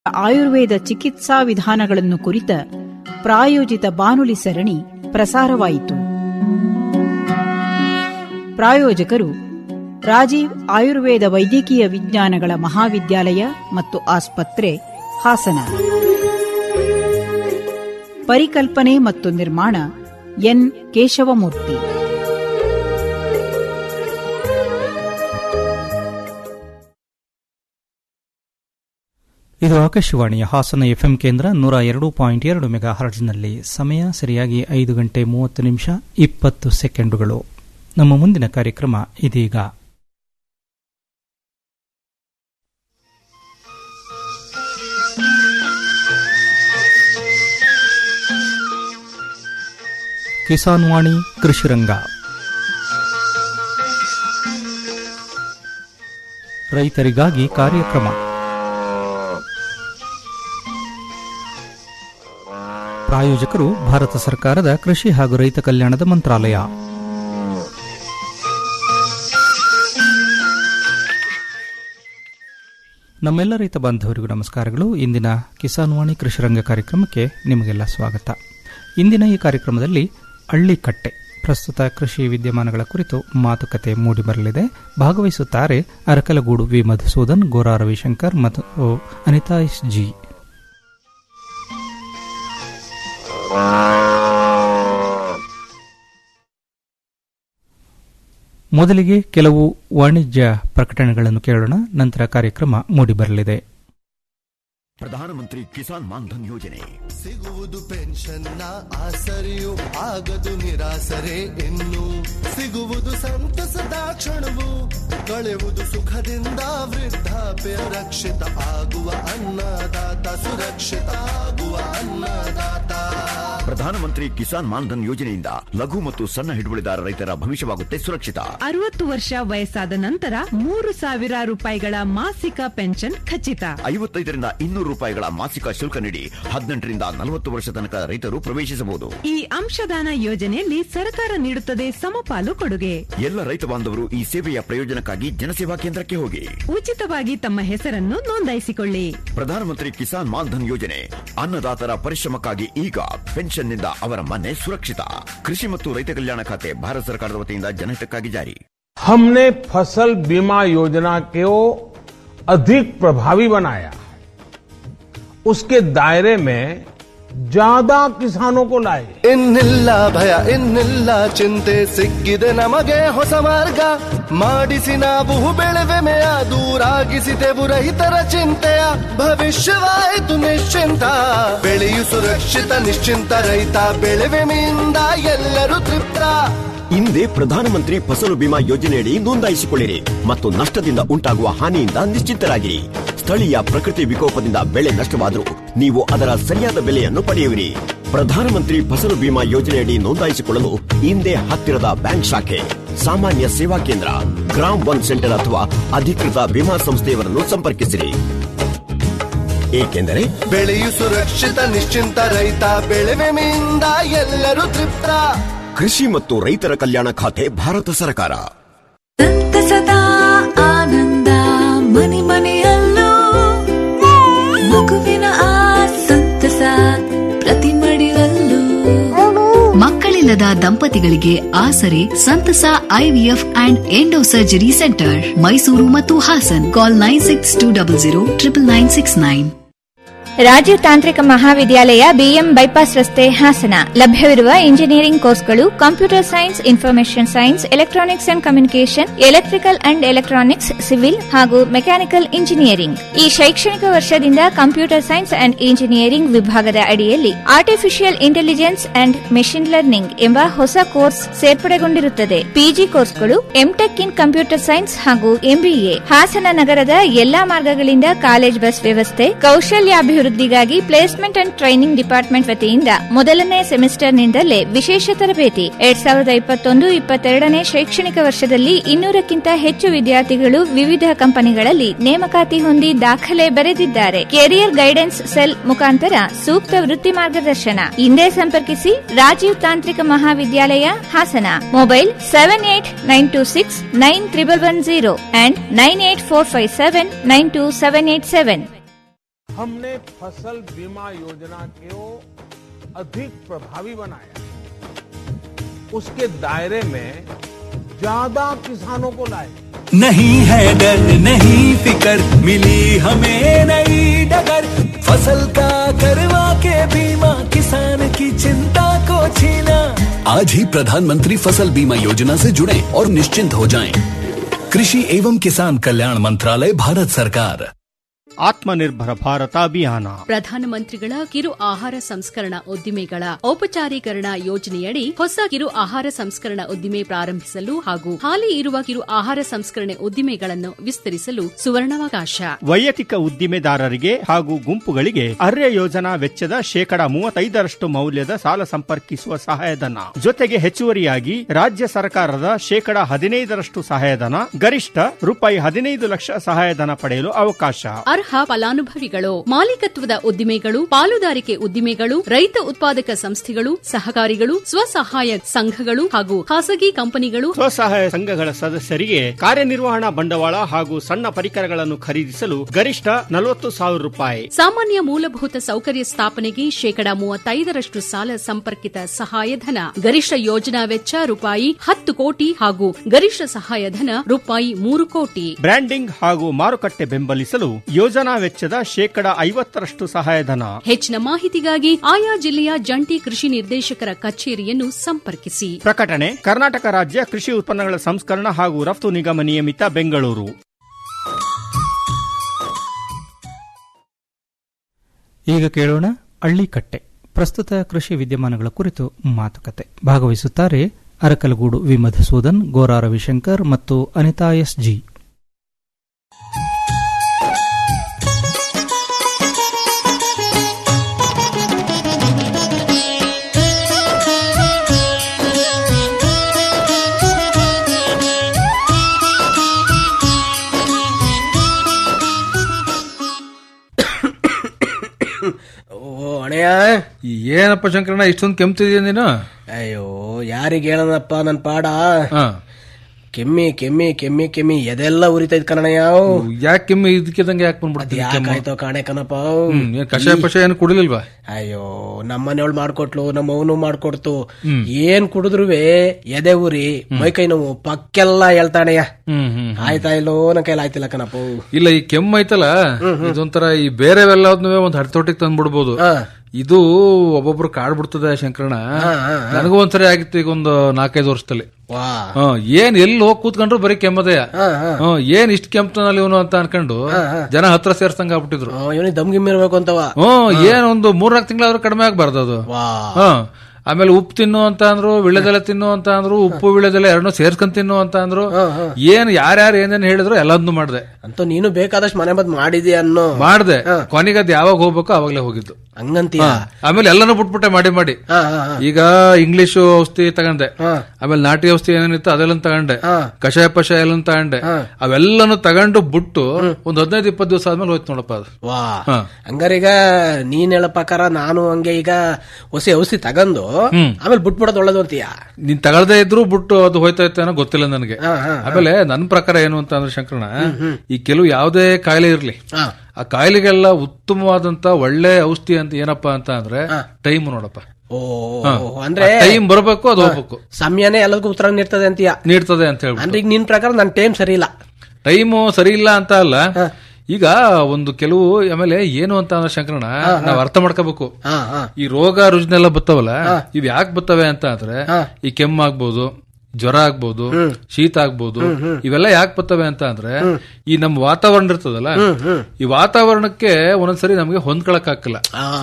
ಆಯುರ್ವೇದ ಚಿಕಿತ್ಸಾ ವಿಧಾನಗಳನ್ನು ಕುರಿತ ಪ್ರಾಯೋಜಿತ ಬಾನುಲಿ ಸರಣಿ ಪ್ರಸಾರವಾಯಿತು ಪ್ರಾಯೋಜಕರು ರಾಜೀವ್ ಆಯುರ್ವೇದ ವೈದ್ಯಕೀಯ ವಿಜ್ಞಾನಗಳ ಮಹಾವಿದ್ಯಾಲಯ ಮತ್ತು ಆಸ್ಪತ್ರೆ ಹಾಸನ ಪರಿಕಲ್ಪನೆ ಮತ್ತು ನಿರ್ಮಾಣ ಎನ್ ಕೇಶವಮೂರ್ತಿ ಇದು ಆಕಾಶವಾಣಿಯ ಹಾಸನ ಎಫ್ಎಂ ಕೇಂದ್ರ ನೂರ ಎರಡು ಪಾಯಿಂಟ್ ಎರಡು ಮೆಗಾ ಹರ್ಡ್ಸ್ನಲ್ಲಿ ಸಮಯ ಸರಿಯಾಗಿ ಐದು ಗಂಟೆ ಮೂವತ್ತು ನಿಮಿಷ ಇಪ್ಪತ್ತು ಸೆಕೆಂಡುಗಳು ನಮ್ಮ ಮುಂದಿನ ಕಾರ್ಯಕ್ರಮ ಇದೀಗ ಕಿಸಾನ್ ವಾಣಿ ಕೃಷಿರಂಗ ರೈತರಿಗಾಗಿ ಕಾರ್ಯಕ್ರಮ ಪ್ರಾಯೋಜಕರು ಭಾರತ ಸರ್ಕಾರದ ಕೃಷಿ ಹಾಗೂ ರೈತ ಕಲ್ಯಾಣದ ಮಂತ್ರಾಲಯ ನಮ್ಮೆಲ್ಲ ರೈತ ಬಾಂಧವರಿಗೂ ನಮಸ್ಕಾರಗಳು ಇಂದಿನ ಕಿಸಾನ್ ವಾಣಿ ಕೃಷಿರಂಗ ಕಾರ್ಯಕ್ರಮಕ್ಕೆ ನಿಮಗೆಲ್ಲ ಸ್ವಾಗತ ಇಂದಿನ ಈ ಕಾರ್ಯಕ್ರಮದಲ್ಲಿ ಹಳ್ಳಿಕಟ್ಟೆ ಪ್ರಸ್ತುತ ಕೃಷಿ ವಿದ್ಯಮಾನಗಳ ಕುರಿತು ಮಾತುಕತೆ ಮೂಡಿಬರಲಿದೆ ಭಾಗವಹಿಸುತ್ತಾರೆ ಅರಕಲಗೂಡು ವಿ ಮಧುಸೂದನ್ ಗೋರಾ ರವಿಶಂಕರ್ ಮತ್ತು ಅನಿತಾ ಎಸ್ ಜಿ ಮೊದಲಿಗೆ ಕೆಲವು ವಾಣಿಜ್ಯ ಪ್ರಕಟಣೆಗಳನ್ನು ಕೇಳೋಣ ನಂತರ ಕಾರ್ಯಕ್ರಮ ಮೂಡಿಬರಲಿದೆ ಪ್ರಧಾನಮಂತ್ರಿ ಕಿಸಾನ್ ಮಾನ್ಧನ್ ಯೋಜನೆ ಸಿಗುವುದು ಪೆನ್ಷನ್ನ ಆಸರೆಯು ಆಗದು ನಿರಾಸರೆ ಇನ್ನು ಸಿಗುವುದು ಸಂತಸದ ಕ್ಷಣವು ಕಳೆಯುವುದು ಸುಖದಿಂದ ವೃದ್ಧಾಪ್ಯ ರಕ್ಷಿತ ಆಗುವ ಅನ್ನದಾತ ಸುರಕ್ಷಿತ ಆಗುವ ಅನ್ನದಾತ ಪ್ರಧಾನಮಂತ್ರಿ ಕಿಸಾನ್ ಮಾನ್ಧನ್ ಯೋಜನೆಯಿಂದ ಲಘು ಮತ್ತು ಸಣ್ಣ ಹಿಡುವಳಿದಾರ ರೈತರ ಭವಿಷ್ಯವಾಗುತ್ತೆ ಸುರಕ್ಷಿತ ಅರವತ್ತು ವರ್ಷ ವಯಸ್ಸಾದ ನಂತರ ಮೂರು ಸಾವಿರ ರೂಪಾಯಿಗಳ ಮಾಸಿಕ ಪೆನ್ಷನ್ ಖಚಿತ ಐವತ್ತೈದರಿಂದ ಇನ್ನೂರು ರೂಪಾಯಿಗಳ ಮಾಸಿಕ ಶುಲ್ಕ ನೀಡಿ ಹದಿನೆಂಟರಿಂದ ನಲವತ್ತು ವರ್ಷ ತನಕ ರೈತರು ಪ್ರವೇಶಿಸಬಹುದು ಈ ಅಂಶದಾನ ಯೋಜನೆಯಲ್ಲಿ ಸರ್ಕಾರ ನೀಡುತ್ತದೆ ಸಮಪಾಲು ಕೊಡುಗೆ ಎಲ್ಲ ರೈತ ಬಾಂಧವರು ಈ ಸೇವೆಯ ಪ್ರಯೋಜನಕ್ಕಾಗಿ ಜನಸೇವಾ ಕೇಂದ್ರಕ್ಕೆ ಹೋಗಿ ಉಚಿತವಾಗಿ ತಮ್ಮ ಹೆಸರನ್ನು ನೋಂದಾಯಿಸಿಕೊಳ್ಳಿ ಪ್ರಧಾನಮಂತ್ರಿ ಕಿಸಾನ್ ಮಾನ್ಧನ್ ಯೋಜನೆ ಅನ್ನದಾತರ ಪರಿಶ್ರಮಕ್ಕಾಗಿ ಈಗ ಪೆನ್ಷನ್ನಿಂದ ಅವರ ಮನೆ ಸುರಕ್ಷಿತ ಕೃಷಿ ಮತ್ತು ರೈತ ಕಲ್ಯಾಣ ಖಾತೆ ಭಾರತ ಸರ್ಕಾರದ ವತಿಯಿಂದ ಜನಹಿತಕ್ಕಾಗಿ ಜಾರಿ हमने फसल बीमा योजना को अधिक प्रभावी बनाया उसके दायरे में ज्यादा किसानों को लाए ಇನ್ನಿಲ್ಲ ಭಯ ಇನ್ನಿಲ್ಲ ಚಿಂತೆ ಸಿಕ್ಕಿದೆ ನಮಗೆ ಹೊಸ ಮಾರ್ಗ ಮಾಡಿಸಿ ನಾವು ಬೆಳೆವೆಮೆಯ ದೂರಾಗಿಸಿದೆವು ರೈತರ ಚಿಂತೆಯ ಭವಿಷ್ಯವಾಯಿತು ನಿಶ್ಚಿಂತ ಬೆಳೆಯು ಸುರಕ್ಷಿತ ನಿಶ್ಚಿಂತ ರೈತ ಬೆಳೆವೆಮೆಯಿಂದ ಎಲ್ಲರೂ ತೃಪ್ತ ಹಿಂದೆ ಪ್ರಧಾನಮಂತ್ರಿ ಫಸಲು ಬಿಮಾ ಯೋಜನೆಯಡಿ ನೋಂದಾಯಿಸಿಕೊಳ್ಳಿರಿ ಮತ್ತು ನಷ್ಟದಿಂದ ಉಂಟಾಗುವ ಹಾನಿಯಿಂದ ನಿಶ್ಚಿಂತರಾಗಿರಿ ಸ್ಥಳೀಯ ಪ್ರಕೃತಿ ವಿಕೋಪದಿಂದ ಬೆಳೆ ನಷ್ಟವಾದರೂ ನೀವು ಅದರ ಸರಿಯಾದ ಬೆಲೆಯನ್ನು ಪಡೆಯುವಿರಿ ಪ್ರಧಾನಮಂತ್ರಿ ಫಸಲು ಬಿಮಾ ಯೋಜನೆಯಡಿ ನೋಂದಾಯಿಸಿಕೊಳ್ಳಲು ಹಿಂದೆ ಹತ್ತಿರದ ಬ್ಯಾಂಕ್ ಶಾಖೆ ಸಾಮಾನ್ಯ ಸೇವಾ ಕೇಂದ್ರ ಗ್ರಾಮ್ ಒನ್ ಸೆಂಟರ್ ಅಥವಾ ಅಧಿಕೃತ ವಿಮಾ ಸಂಸ್ಥೆಯವರನ್ನು ಸಂಪರ್ಕಿಸಿರಿ ಏಕೆಂದರೆ ಬೆಳೆಯು ಸುರಕ್ಷಿತ ನಿಶ್ಚಿಂತ ರೈತ ಬೆಳೆವೆಮೆಯಿಂದ ಎಲ್ಲರೂ ತೃಪ್ತ ಕೃಷಿ ಮತ್ತು ರೈತರ ಕಲ್ಯಾಣ ಖಾತೆ ಭಾರತ ಸರ್ಕಾರ ಸಂತಸದ ಆನಂದ ಮನೆ ಮನೆಯಲ್ಲೂ ಮಗುವಿನ ಆ ಸಂತಸ ಪ್ರತಿ ಮಡಿಲಲ್ಲೂ ಮಕ್ಕಳಿಲ್ಲದ ದಂಪತಿಗಳಿಗೆ ಆಸರೆ ಸಂತಸ IVF and endo surgery centre Mysuru ಮತ್ತು Hassan call nine six two double zero triple nine six nine Rajiv ತಾಂತ್ರಿಕ ಮಹಾವಿದ್ಯಾಲಯ ಬಿಎಂ ಬೈಪಾಸ್ ರಸ್ತೆ ಹಾಸನ ಲಭ್ಯವಿರುವ ಇಂಜಿನಿಯರಿಂಗ್ ಕೋರ್ಸ್ಗಳು computer science information science electronics and communication electrical and electronics civil ಹಾಗೂ ಮೆಕ್ಯಾನಿಕಲ್ ಇಂಜಿನಿಯರಿಂಗ್ ಈ ಶೈಕ್ಷಣಿಕ ವರ್ಷದಿಂದ ಕಂಪ್ಯೂಟರ್ ಸೈನ್ಸ್ ಅಂಡ್ ಇಂಜಿನಿಯರಿಂಗ್ ವಿಭಾಗದ ಅಡಿಯಲ್ಲಿ artificial intelligence and machine learning ಎಂಬ ಹೊಸ ಕೋರ್ಸ್ ಸೇರ್ಪಡೆಗೊಂಡಿರುತ್ತದೆ ಪಿಜಿ ಕೋರ್ಸ್ಗಳು ಎಂಟೆಕ್ ಇನ್ ಕಂಪ್ಯೂಟರ್ ಸೈನ್ಸ್ ಹಾಗೂ ಎಂಬಿಎ ಹಾಸನ ನಗರದ ಎಲ್ಲಾ ಮಾರ್ಗಗಳಿಂದ ಕಾಲೇಜ್ ಬಸ್ ವ್ಯವಸ್ಥೆ ಕೌಶಲ್ಯಾಭಿವೃದ್ಧಿಗಾಗಿ ಪ್ಲೇಸ್ಮೆಂಟ್ ಅಂಡ್ ಟ್ರೈನಿಂಗ್ ಡಿಪಾರ್ಟ್ಮೆಂಟ್ ವತಿಯಿಂದ ಮೊದಲನೇ ಸೆಮಿಸ್ಟರ್ನಿಂದಲೇ ವಿಶೇಷ ತರಬೇತಿ ಎರಡ್ ಸಾವಿರದ ಇಪ್ಪತ್ತೊಂದು ಇಪ್ಪತ್ತೆರಡನೇ ಶೈಕ್ಷಣಿಕ ವರ್ಷದಲ್ಲಿ ಇನ್ನೂರಕ್ಕಿಂತ ಹೆಚ್ಚು ವಿದ್ಯಾರ್ಥಿಗಳು ವಿವಿಧ ಕಂಪನಿಗಳಲ್ಲಿ ನೇಮಕಾತಿ ಹೊಂದಿ ದಾಖಲೆ ಬರೆದಿದ್ದಾರೆ ಕೆರಿಯರ್ ಗೈಡೆನ್ಸ್ ಸೆಲ್ ಮುಖಾಂತರ ಸೂಕ್ತ ವೃತ್ತಿ ಮಾರ್ಗದರ್ಶನ ಹಿಂದೆ ಸಂಪರ್ಕಿಸಿ ರಾಜೀವ್ ತಾಂತ್ರಿಕ ಮಹಾವಿದ್ಯಾಲಯ Hassan mobile seven eight nine two six nine triple one zero and nine eight four five seven nine two seven eight seven हमने फसल बीमा योजना को अधिक प्रभावी बनाया उसके दायरे में ज्यादा किसानों को लाए नहीं है डर नहीं फिकर मिली हमें नई डगर फसल का करवा के बीमा किसान की चिंता को छीना आज ही प्रधानमंत्री फसल बीमा योजना से जुड़े और निश्चिंत हो जाएं। कृषि एवं किसान कल्याण मंत्रालय भारत सरकार ಆತ್ಮನಿರ್ಭರ ಭಾರತ ಅಭಿಯಾನ ಪ್ರಧಾನಮಂತ್ರಿಗಳ ಕಿರು ಆಹಾರ ಸಂಸ್ಕರಣಾ ಉದ್ದಿಮೆಗಳ ಔಪಚಾರೀಕರಣ ಯೋಜನೆಯಡಿ ಹೊಸ ಕಿರು ಆಹಾರ ಸಂಸ್ಕರಣಾ ಉದ್ದಿಮೆ ಪ್ರಾರಂಭಿಸಲು ಹಾಗೂ ಹಾಲಿ ಇರುವ ಕಿರು ಆಹಾರ ಸಂಸ್ಕರಣೆ ಉದ್ದಿಮೆಗಳನ್ನು ವಿಸ್ತರಿಸಲು ಸುವರ್ಣಾವಕಾಶ ವೈಯಕ್ತಿಕ ಉದ್ದಿಮೆದಾರರಿಗೆ ಹಾಗೂ ಗುಂಪುಗಳಿಗೆ ಅರ್ಯ ಯೋಜನಾ ವೆಚ್ಚದ ಶೇಕಡಾ ಮೂವತ್ತೈದರಷ್ಟು ಮೌಲ್ಯದ ಸಾಲ ಸಂಪರ್ಕಿಸುವ ಸಹಾಯಧನ ಜೊತೆಗೆ ಹೆಚ್ಚುವರಿಯಾಗಿ ರಾಜ್ಯ ಸರ್ಕಾರದ ಶೇಕಡಾ ಹದಿನೈದರಷ್ಟು ಸಹಾಯಧನ ಗರಿಷ್ಠ ರೂಪಾಯಿ ಹದಿನೈದು ಲಕ್ಷ ಸಹಾಯಧನ ಪಡೆಯಲು ಅವಕಾಶ ಅರ್ಹ ಫಲಾನುಭವಿಗಳು ಮಾಲೀಕತ್ವದ ಉದ್ದಿಮೆಗಳು ಪಾಲುದಾರಿಕೆ ಉದ್ದಿಮೆಗಳು ರೈತ ಉತ್ಪಾದಕ ಸಂಸ್ಥೆಗಳು ಸಹಕಾರಿಗಳು ಸ್ವಸಹಾಯ ಸಂಘಗಳು ಹಾಗೂ ಖಾಸಗಿ ಕಂಪನಿಗಳು ಸ್ವಸಹಾಯ ಸಂಘಗಳ ಸದಸ್ಯರಿಗೆ ಕಾರ್ಯನಿರ್ವಹಣಾ ಬಂಡವಾಳ ಹಾಗೂ ಸಣ್ಣ ಪರಿಕರಗಳನ್ನು ಖರೀದಿಸಲು ಗರಿಷ್ಠ ನಲವತ್ತು ಸಾವಿರ ರೂಪಾಯಿ ಸಾಮಾನ್ಯ ಮೂಲಭೂತ ಸೌಕರ್ಯ ಸ್ಥಾಪನೆಗೆ ಶೇಕಡಾ ಮೂವತ್ತೈದರಷ್ಟು ಸಾಲ ಸಂಪರ್ಕಿತ ಸಹಾಯಧನ ಗರಿಷ್ಠ ಯೋಜನಾ ವೆಚ್ಚ ರೂಪಾಯಿ ಹತ್ತು ಕೋಟಿ ಹಾಗೂ ಗರಿಷ್ಠ ಸಹಾಯಧನ ರೂಪಾಯಿ ಮೂರು ಕೋಟಿ ಬ್ರ್ಯಾಂಡಿಂಗ್ ಹಾಗೂ ಮಾರುಕಟ್ಟೆ ಬೆಂಬಲಿಸಲು ಯೋಜನಾ ವೆಚ್ಚದ ಶೇಕಡಾ ಐವತ್ತರಷ್ಟು ಸಹಾಯಧನ ಹೆಚ್ಚಿನ ಮಾಹಿತಿಗಾಗಿ ಆಯಾ ಜಿಲ್ಲೆಯ ಜಂಟಿ ಕೃಷಿ ನಿರ್ದೇಶಕರ ಕಚೇರಿಯನ್ನು ಸಂಪರ್ಕಿಸಿ ಪ್ರಕಟಣೆ ಕರ್ನಾಟಕ ರಾಜ್ಯ ಕೃಷಿ ಉತ್ಪನ್ನಗಳ ಸಂಸ್ಕರಣ ಹಾಗೂ ರಫ್ತು ನಿಗಮ ನಿಯಮಿತ ಬೆಂಗಳೂರು ಈಗ ಕೇಳೋಣ ಹಳ್ಳಿಕಟ್ಟೆ ಪ್ರಸ್ತುತ ಕೃಷಿ ವಿದ್ಯಮಾನಗಳ ಕುರಿತು ಮಾತುಕತೆ ಭಾಗವಹಿಸುತ್ತಾರೆ ಅರಕಲಗೂಡು ವಿ ಮಧುಸೂದನ್ ಗೋರಾ ರವಿಶಂಕರ್ ಮತ್ತು ಅನಿತಾ ಎಸ್ ಜಿ ಓ ಅಣೆಯ ಏನಪ್ಪ ಶಂಕರಣ್ಣ ಇಷ್ಟೊಂದು ಕೆಮ್ತಿದ್ಯಾ ನೀನು ಅಯ್ಯೋ ಯಾರಿಗೆ ಹೇಳನಪ್ಪ ನನ್ ಪಾಡ ಕೆಮ್ಮಿ ಕೆಮ್ಮಿ ಕೆಮ್ಮಿ ಕೆಮ್ಮಿ ಎದೆಲ್ಲ ಉರಿತೈತ್ ಕಣಯ್ಯ ಯಾಕೆ ಕೆಮ್ಮಿ ಇದಕ್ಕಿದಂಗೆ ಯಾಕೆ ಬಂದ್ಬಿಡ್ತೀನಿ ಯಾಕಾಯ್ತೋ ಕಾಣೆ ಕಣಪ್ಪ ಹ್ಮ್, ಏನ್ ಕಷಾಯ ಪಷಾಯ ಏನು ಕುಡಿಲಿಲ್ವಾ ಅಯ್ಯೋ ನಮ್ಮನೆಯವಳು ಮಾಡ್ಕೊಟ್ಲು ನಮ್ಮ ಅವನು ಮಾಡ್ಕೊಡ್ತು ಏನ್ ಕುಡಿದ್ರುವೆ ಎದೆ ಉರಿ ಮೈಕೈ ನೋವು ಪಕ್ಕೆಲ್ಲ ಹೇಳ್ತಾಣಯ್ಯ ಹ್ಮ್ ಹ್ಮ್ ಆಯ್ತಾ ಇಲ್ಲೋ ನನ್ ಕೈಲಿ ಆಯ್ತಿಲ್ಲ ಕಣಪ್ಪ ಇಲ್ಲ ಈ ಕೆಮ್ಮು ಐತಲ್ಲ ಇದೊಂಥರ ಈ ಬೇರೆವೆಲ್ಲದನ್ನೂ ಒಂದ್ ಹಡ್ತೊಟ್ಟಿಗೆ ತಂದ್ಬಿಡ್ಬೋದು ಇದು ಒಬ್ಬೊಬ್ರು ಕಾಡ್ಬಿಡ್ತದೆ ಶಂಕರಣ್ಣ ನನಗೂ ಒಂದ್ಸರಿ ಆಗಿತ್ತು ಈಗ ಒಂದು ನಾಲ್ಕೈದು ವರ್ಷದಲ್ಲಿ ವಾ ಹ, ಏನ್ ಎಲ್ಲಿ ಹೋಗಿ ಕೂತ್ಕೊಂಡ್ರು ಬರೀ ಕೆಮ್ಮದೆಯ ಹ್ಮ್, ಏನ್ ಇಷ್ಟ ಕೆಮ್ತಾನಲ್ಲ ಇವನು ಅಂತ ಅನ್ಕೊಂಡು ಜನ ಹತ್ರ ಸೇರ್ಸಂಗ ಆಗ್ಬಿಟ್ಟಿದ್ರು ಇವನಿಗೆ ದಮ್ ಗಿಮ್ ಇರ್ಬೇಕು ಅಂತವ ಹ್ಮ್ ಏನ್ ಒಂದು ಮೂರ್ನಾಲ್ಕು ತಿಂಗಳಾದ್ರೂ ಕಡಿಮೆ ಆಗ್ಬಾರ್ದು ಅದು ವಾ ಹ ಆಮೇಲೆ ಉಪ್ಪು ತಿನ್ನು ಅಂತ ಅಂದ್ರು ವಿಳೆದೆಲೆ ತಿನ್ನು ಅಂತ ಅಂದ್ರು ಉಪ್ಪು ವಿಳೆದೆಲೆ ಎರಡನ್ನೂ ಸೇರ್ಸ್ಕೊಂಡ್ ತಿನ್ನು ಅಂತ ಅಂದ್ರು ಏನ್ ಯಾರ್ಯಾರು ಏನೇನ್ ಹೇಳಿದ್ರು ಎಲ್ಲದನ್ನು ಮಾಡ್ದೆ ಅಂತೂ ನೀನು ಬೇಕಾದಷ್ಟು ಮನೆ ಮದ್ದು ಮಾಡಿದ್ಯಾ ಅನ್ನೋ ಮಾಡ್ದೆ ಕೊನೆಗೆ ಅದ್ ಯಾವಾಗ ಹೋಗ್ಬೇಕು ಅವಾಗ್ಲೇ ಹೋಗಿದ್ದು ಹಂಗಂತೀಯ ಹ. ಆಮೇಲೆ ಎಲ್ಲಾನು ಬಿಟ್ಬಿಟ್ಟೆ ಮಾಡಿ ಮಾಡಿ ಈಗ ಇಂಗ್ಲಿಷ್ ಔಷಧಿ ತಗೊಂಡೆ ಆಮೇಲೆ ನಾಟಿ ಔಷಧಿ ಏನೇನಿತ್ತು ಅದೆಲ್ಲ ತಗೊಂಡೆ ಕಷಾಯ ಪಷಾಯ ಎಲ್ಲ ತಗೊಂಡೆ ಅವೆಲ್ಲನು ತಗೊಂಡು ಬಿಟ್ಟು ಒಂದ್ ಹದಿನೈದು ಇಪ್ಪತ್ತು ದಿವಸ ಆದ್ಮೇಲೆ ಹೋಯ್ತು ನೋಡಪ್ಪ ಅದು ವಾ ಹ. ಹಂಗಾರೆ ಈಗ ನೀನ್ ಹೇಳೋ ಪ್ರಕಾರ ನಾನು ಹಂಗೆ ಈಗ ಹೊಸ ಔಷಧಿ ತಗಂದು ಹ್ಮ್. ಆಮೇಲೆ ಬಿಟ್ಬಿಡೋದು ಒಳ್ಳೇದು ಅಂತೀಯ ನೀನ್ ತಗೊಳ್ದೇ ಇದ್ರು ಬಿಟ್ಟು ಅದು ಹೋಯ್ತಾ ಇತ್ತು ಏನೋ ಗೊತ್ತಿಲ್ಲ ನನಗೆ ಆಮೇಲೆ ನನ್ನ ಪ್ರಕಾರ ಏನು ಅಂತ ಅಂದ್ರೆ ಶಂಕರಣ ಈ ಕೆಲವು ಯಾವುದೇ ಕಾಯಿಲೆ ಇರ್ಲಿ ಆ ಕಾಯಿಲೆಗೆಲ್ಲ ಉತ್ತಮವಾದಂತ ಒಳ್ಳೆ ಔಷಧಿ ಅಂತ ಏನಪ್ಪಾ ಅಂತ ಅಂದ್ರೆ ಟೈಮ್ ನೋಡಪ್ಪ ಓ ಅಂದ್ರೆ ಟೈಮ್ ಬರಬೇಕು ಅದು ಹೋಗ್ಬೇಕು ಸಮಯನೇ ಎಲ್ಲದಕ್ಕೂ ಉತ್ತರ ನೀಡ್ತದೆ ಅಂತೀಯ ನೀಡ್ತದೆ ಅಂತ ಹೇಳ್ಬಿಟ್ಟು ಅಂದ್ರೆ ಈಗ ನಿನ್ ಪ್ರಕಾರ ನನ್ ಟೈಮ್ ಸರಿ ಇಲ್ಲ ಟೈಮು ಸರಿ ಇಲ್ಲ ಅಂತ ಅಲ್ಲ ಈಗ ಒಂದು ಕೆಲವು ಆಮೇಲೆ ಏನು ಅಂತ ಅಂದ್ರೆ ಶಂಕರಣ ನಾವ್ ಅರ್ಥ ಮಾಡ್ಕೋಬೇಕು ಈ ರೋಗ ರುಜಿನೆಲ್ಲ ಬತ್ತವಲ್ಲ ಇವ್ ಯಾಕೆ ಬತ್ತವೆ ಅಂತ ಅಂದ್ರೆ ಈ ಕೆಮ್ಮಾಗ್ಬೋದು ಜ್ವರ ಆಗ್ಬೋದು ಶೀತ ಆಗ್ಬೋದು ಇವೆಲ್ಲ ಯಾಕೆ ಬರ್ತವೆ ಅಂತ ಅಂದ್ರೆ ಈ ನಮ್ಮ ವಾತಾವರಣ ಇರ್ತದಲ್ಲ ಈ ವಾತಾವರಣಕ್ಕೆ ಒಂದೊಂದ್ಸರಿ ನಮಗೆ ಹೊಂದ್ಕೊಳಕ್ ಆಗ್ತಿಲ್ಲ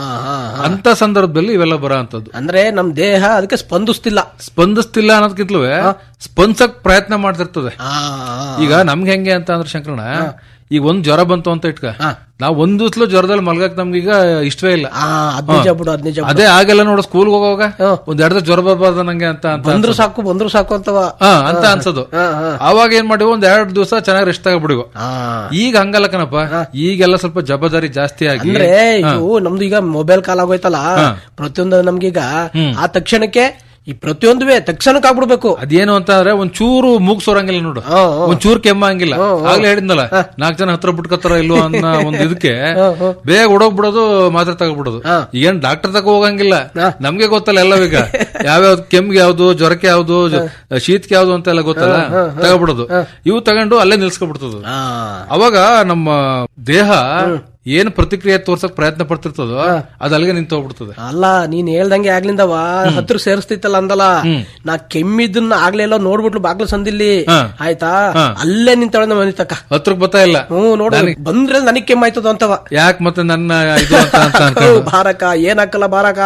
ಅಂತ ಸಂದರ್ಭದಲ್ಲಿ ಇವೆಲ್ಲ ಬರೋ ಅಂತದ್ದು ಅಂದ್ರೆ ನಮ್ ದೇಹ ಅದಕ್ಕೆ ಸ್ಪಂದಿಸ್ತಿಲ್ಲ ಸ್ಪಂದಿಸ್ತಿಲ್ಲ ಅನ್ನೋದಕ್ಕಿಂತಲೂ ಸ್ಪಂದಿಸಕ್ ಪ್ರಯತ್ನ ಮಾಡ್ತಿರ್ತದೆ ಈಗ ನಮ್ಗೆ ಹೆಂಗೆ ಅಂತ ಅಂದ್ರೆ ಶಂಕರಣ ಈಗ ಒಂದ್ ಜ್ವರ ಬಂತು ಅಂತ ಇಟ್ಕ ನಾವ್ ಒಂದ್ ದಿವ್ಸಲು ಜ್ವರದಲ್ಲಿ ಮಲ್ಗಕ್ ನಮ್ಗೀಗ ಇಷ್ಟವೇ ಇಲ್ಲ ಅದ್ ನಿಜ ಬಿಡು ಅದ್ ನಿಜ ಬಿಡು. ಅದೇ ಆಗೆಲ್ಲ ನೋಡು ಸ್ಕೂಲ್ ಹೋಗುವಾಗ ಒಂದ್ ಎರಡು ಜ್ವರ ಬರ್ಬಾರ್ದು ನಂಗೆ ಅಂತ ಅಂತ ಬಂದ್ರು ಅನ್ಸೋದು. ಸಾಕು ಬಂದ್ರು ಸಾಕು ಅಂತವ ಹಾ ಅಂತ ಅನ್ಸೋದು ಅವಾಗ ಏನ್ ಮಾಡಿವು ಒಂದ್ ಎರಡು ದಿವಸ ಚೆನ್ನಾಗಿ ರೆಸ್ಟ್ ತಗೊಬಿಡಿವು ಈಗ ಹಂಗಲ್ಲ ಕಣಪ್ಪ ಈಗೆಲ್ಲ ಸ್ವಲ್ಪ ಜವಾಬ್ದಾರಿ ಜಾಸ್ತಿ ಆಗಿ ಅಂದ್ರೆ ಹಾ. ಇದು ನಮ್ದು ಈಗ ಮೊಬೈಲ್ ಕಾಲ ಆಗೋಯ್ತಲ್ಲ ಪ್ರತಿಯೊಂದು ನಮ್ಗೀಗ ಆ ತಕ್ಷಣಕ್ಕೆ ಈ ಪ್ರತಿಯೊಂದುವೆ ತಕ್ಷಣಕ್ಕೆ ಆಗ್ಬಿಡ್ಬೇಕು ಅದೇನು ಅಂತ ಅಂದ್ರೆ ಒಂದ್ ಚೂರು ಮೂಗ್ ಸೋರಂಗಿಲ್ಲ ನೋಡು ಒಂದ್ ಚೂರು ಕೆಮ್ಮಂಗಿಲ್ಲ ಆಗ್ಲೇ ಹೇಳಿದ್ನಲ್ಲ ನಾಲ್ಕ್ ಜನ ಹತ್ರ ಬಿಟ್ಕೋತಾರ ಇಲ್ವೋ ಅನ್ನೋ ಒಂದ್ ಇದಕ್ಕೆ ಬೇಗ ಬಿಡೋದು ಮಾತ್ರ ತಗೊಬಿಡೋದು ಈಗೇನ್ ಡಾಕ್ಟರ್ ತಗ ಹೋಗಂಗಿಲ್ಲ ನಮ್ಗೆ ಗೊತ್ತಲ್ಲ ಎಲ್ಲವೀಗ ಯಾವ್ಯಾವ್ದು ಕೆಮ್ಗೆ ಯಾವ್ದು ಜ್ವರಕ್ಕೆ ಯಾವ್ದು ಜ- ಶೀತಕ್ಕೆ ಯಾವ್ದು ಅಂತ ಎಲ್ಲ ಗೊತ್ತಲ್ಲ ತಗೊಬಿಡೋದು ಇವು ತಗೊಂಡು ಅಲ್ಲೇ ನಿಲ್ಸ್ಕೊಬಿಡ್ತದ ಅವಾಗ ನಮ್ಮ ದೇಹ ಏನ್ ಪ್ರತಿಕ್ರಿಯೆ ತೋರ್ಸಕ್ ಪ್ರಯತ್ನ ಪಡ್ತಿರ್ತದೋ ಅದು ಅಲ್ಲಿಗೆ ನಿಂತು ಹೋಗ್ಬಿಡ್ತದೆ ಅಲ್ಲ ನೀನ್ ಹೇಳ್ದಂಗೆ ಆಗ್ಲಿಂದವ ಹತ್ರ ಸೇರಿಸ್ತಿತ್ತಲ್ಲ ಅಂದಲ್ಲ ನಾ ಕೆಮ್ಮಿದ್ದನ್ನ ಆಗ್ಲೇ ಎಲ್ಲ ನೋಡ್ಬಿಟ್ಲು ಬಾಗ್ಲು ಸಂದಿಲ್ಲಿ ಆಯ್ತಾ ಅಲ್ಲೇ ನಿಂತಳ ಮನೆ ತಕ್ಕ ಹತ್ರಕ್ ಬರ್ತಾ ಇಲ್ಲ ಹ್ಮ್ ನೋಡು ಬಂದ್ರೆ ನನಗ್ ಕೆಮ್ಮಾಯ್ತದ ಅಂತವ ಯಾಕೆ ಮತ್ತೆ ನನ್ನ ಇದು ಅಂತ ಅಂತ ಅನ್ಕೊಂಡು ಬಾರಕ ಏನಾಕಲ್ಲ ಬಾರಕ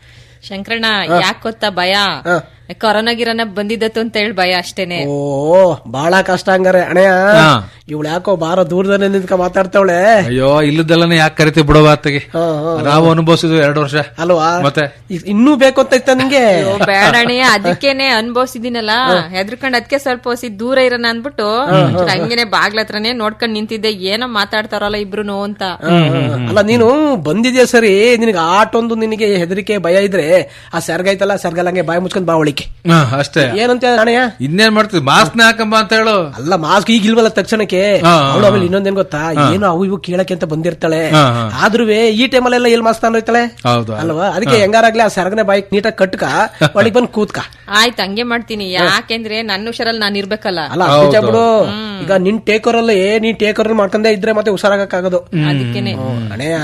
ಶಂಕರಣ್ಣ ಯಾಕೆ ಗೊತ್ತಾ ಭಯ ಕೊರೋನಾ ಗಿರೋನ ಬಂದಿದ್ದತ್ತು ಅಂತ ಹೇಳಿ ಭಯ ಅಷ್ಟೇನೆ ಓ ಬಾಳ ಕಷ್ಟ ಹಂಗಾರೆ ಅಣೆಯ ಇವಳು ಯಾಕೋ ಬಾರ ದೂರದಲ್ಲೇ ನಿಂತ್ಕ ಮಾತಾಡ್ತಾವಳೆ ಅಯ್ಯೋ ಇಲ್ಲದೆಲ್ಲನೇ ಯಾಕೆ ಕರಿತೀವಿ ಬಿಡೋ ಆತಗೆ ನಾವು ಅನುಭವಿಸಿದ್ವಿ ಎರಡು ವರ್ಷ ಅಲ್ವಾ ಮತ್ತೆ ಇ- ಇನ್ನೂ ಬೇಕು ಅಂತ ಇತ್ತ ನಿಂಗೆ ಅಯ್ಯೋ, ಬೇಡ ಅಣ್ಣಯ್ಯ ಅದಕ್ಕೇನೆ ಅನ್ಭವಿಸಿದಿನಲ್ಲ ಹೆದರ್ಕೊಂಡ್ ಅದಕ್ಕೆ ಸ್ವಲ್ಪ ಹೊಸಿ ದೂರ ಇರೋಣ ಅನ್ಬಿಟ್ಟು ಚೂರ್ ಹಂಗೇನೆ ಬಾಗ್ಲ ಹತ್ರನೇ ನೋಡ್ಕೊಂಡ್ ನಿಂತಿದ್ದೆ ಏನೋ ಮಾತಾಡ್ತಾರಲ್ಲ ಇಬ್ರು ಅಂತ ಅಲ್ಲ ನೀನು ಬಂದಿದ್ಯಾ ಸರಿ ನಿನಗೆ ಆಟೊಂದು ನಿನಗೆ ಹೆದರಿಕೆ ಭಯ ಇದ್ರೆ ಆ ಸರ್ಗೈತಲ್ಲ ಸರ್ಗಲ್ಲಂಗೆ ಬಾಯಿ ಮುಚ್ಕೊಂಡ್ ಬಾ ಒಳಿಕೆ ಹಾ, ಅಷ್ಟೇ ಏನಂತ ಅಣಯ್ಯ ಇನ್ನೇನ್ ಮಾಡ್ತೀವಿ ಮಾಸ್ಕ್ನ ಹಾಕಂಬ ಅಂತ ಹೇಳು ಅಲ್ಲ ಮಾಸ್ಕ್ ಈಗ ಇಲ್ವಲ್ಲ ತಕ್ಷಣಕ್ಕೆ ಹಾ, ಅವಳು ಆಮೇಲೆ ಇನ್ನೊಂದೇನ್ ಗೊತ್ತಾ ಹಾ. ಏನು ಅವು ಇವು ಕೇಳಕ್ಕೆ ಅಂತ ಬಂದಿರ್ತಾಳೆ ಹಾ, ಹಾ. ಆದ್ರೂ ಈ ಟೈಮಲ್ಲೆಲ್ಲ ಎಲ್ಲಿ ಮಾಸ್ಕ್ ಹೋಯ್ತಾಳೆ ಹೌದು ಅಲ್ವಾ ಅದಕ್ಕೆ ಹೆಂಗಾರಾಗ್ಲಿ ಆ ಸರಗನೆ ಬಾಯಿಗೆ ನೀಟಾಗಿ ಕಟ್ಕ ಒಳಗೆ ಬಂದು ಕೂತ್ಕ ಆಯ್ತು ಹಂಗೆ ಮಾಡ್ತೀನಿ ಯಾಕೆಂದ್ರೆ ನನ್ನ ಹುಷಾರಲ್ಲಿ ನಾನು ಇರ್ಬೇಕಲ್ಲ ಅಲ್ಲ ನಿಜ ಬಿಡು ಈಗ ನಿನ್ ಟೇಕರಲ್ಲಿ ನೀನ್ ಟೇಕರ್ ಮಾಡ್ಕೊಂಡೇ ಇದ್ರೆ ಮತ್ತೆ ಹುಷಾರಾಗಕ್ಕಾಗೋದು ಅದಕ್ಕೇನೆ ಅಣೆಯ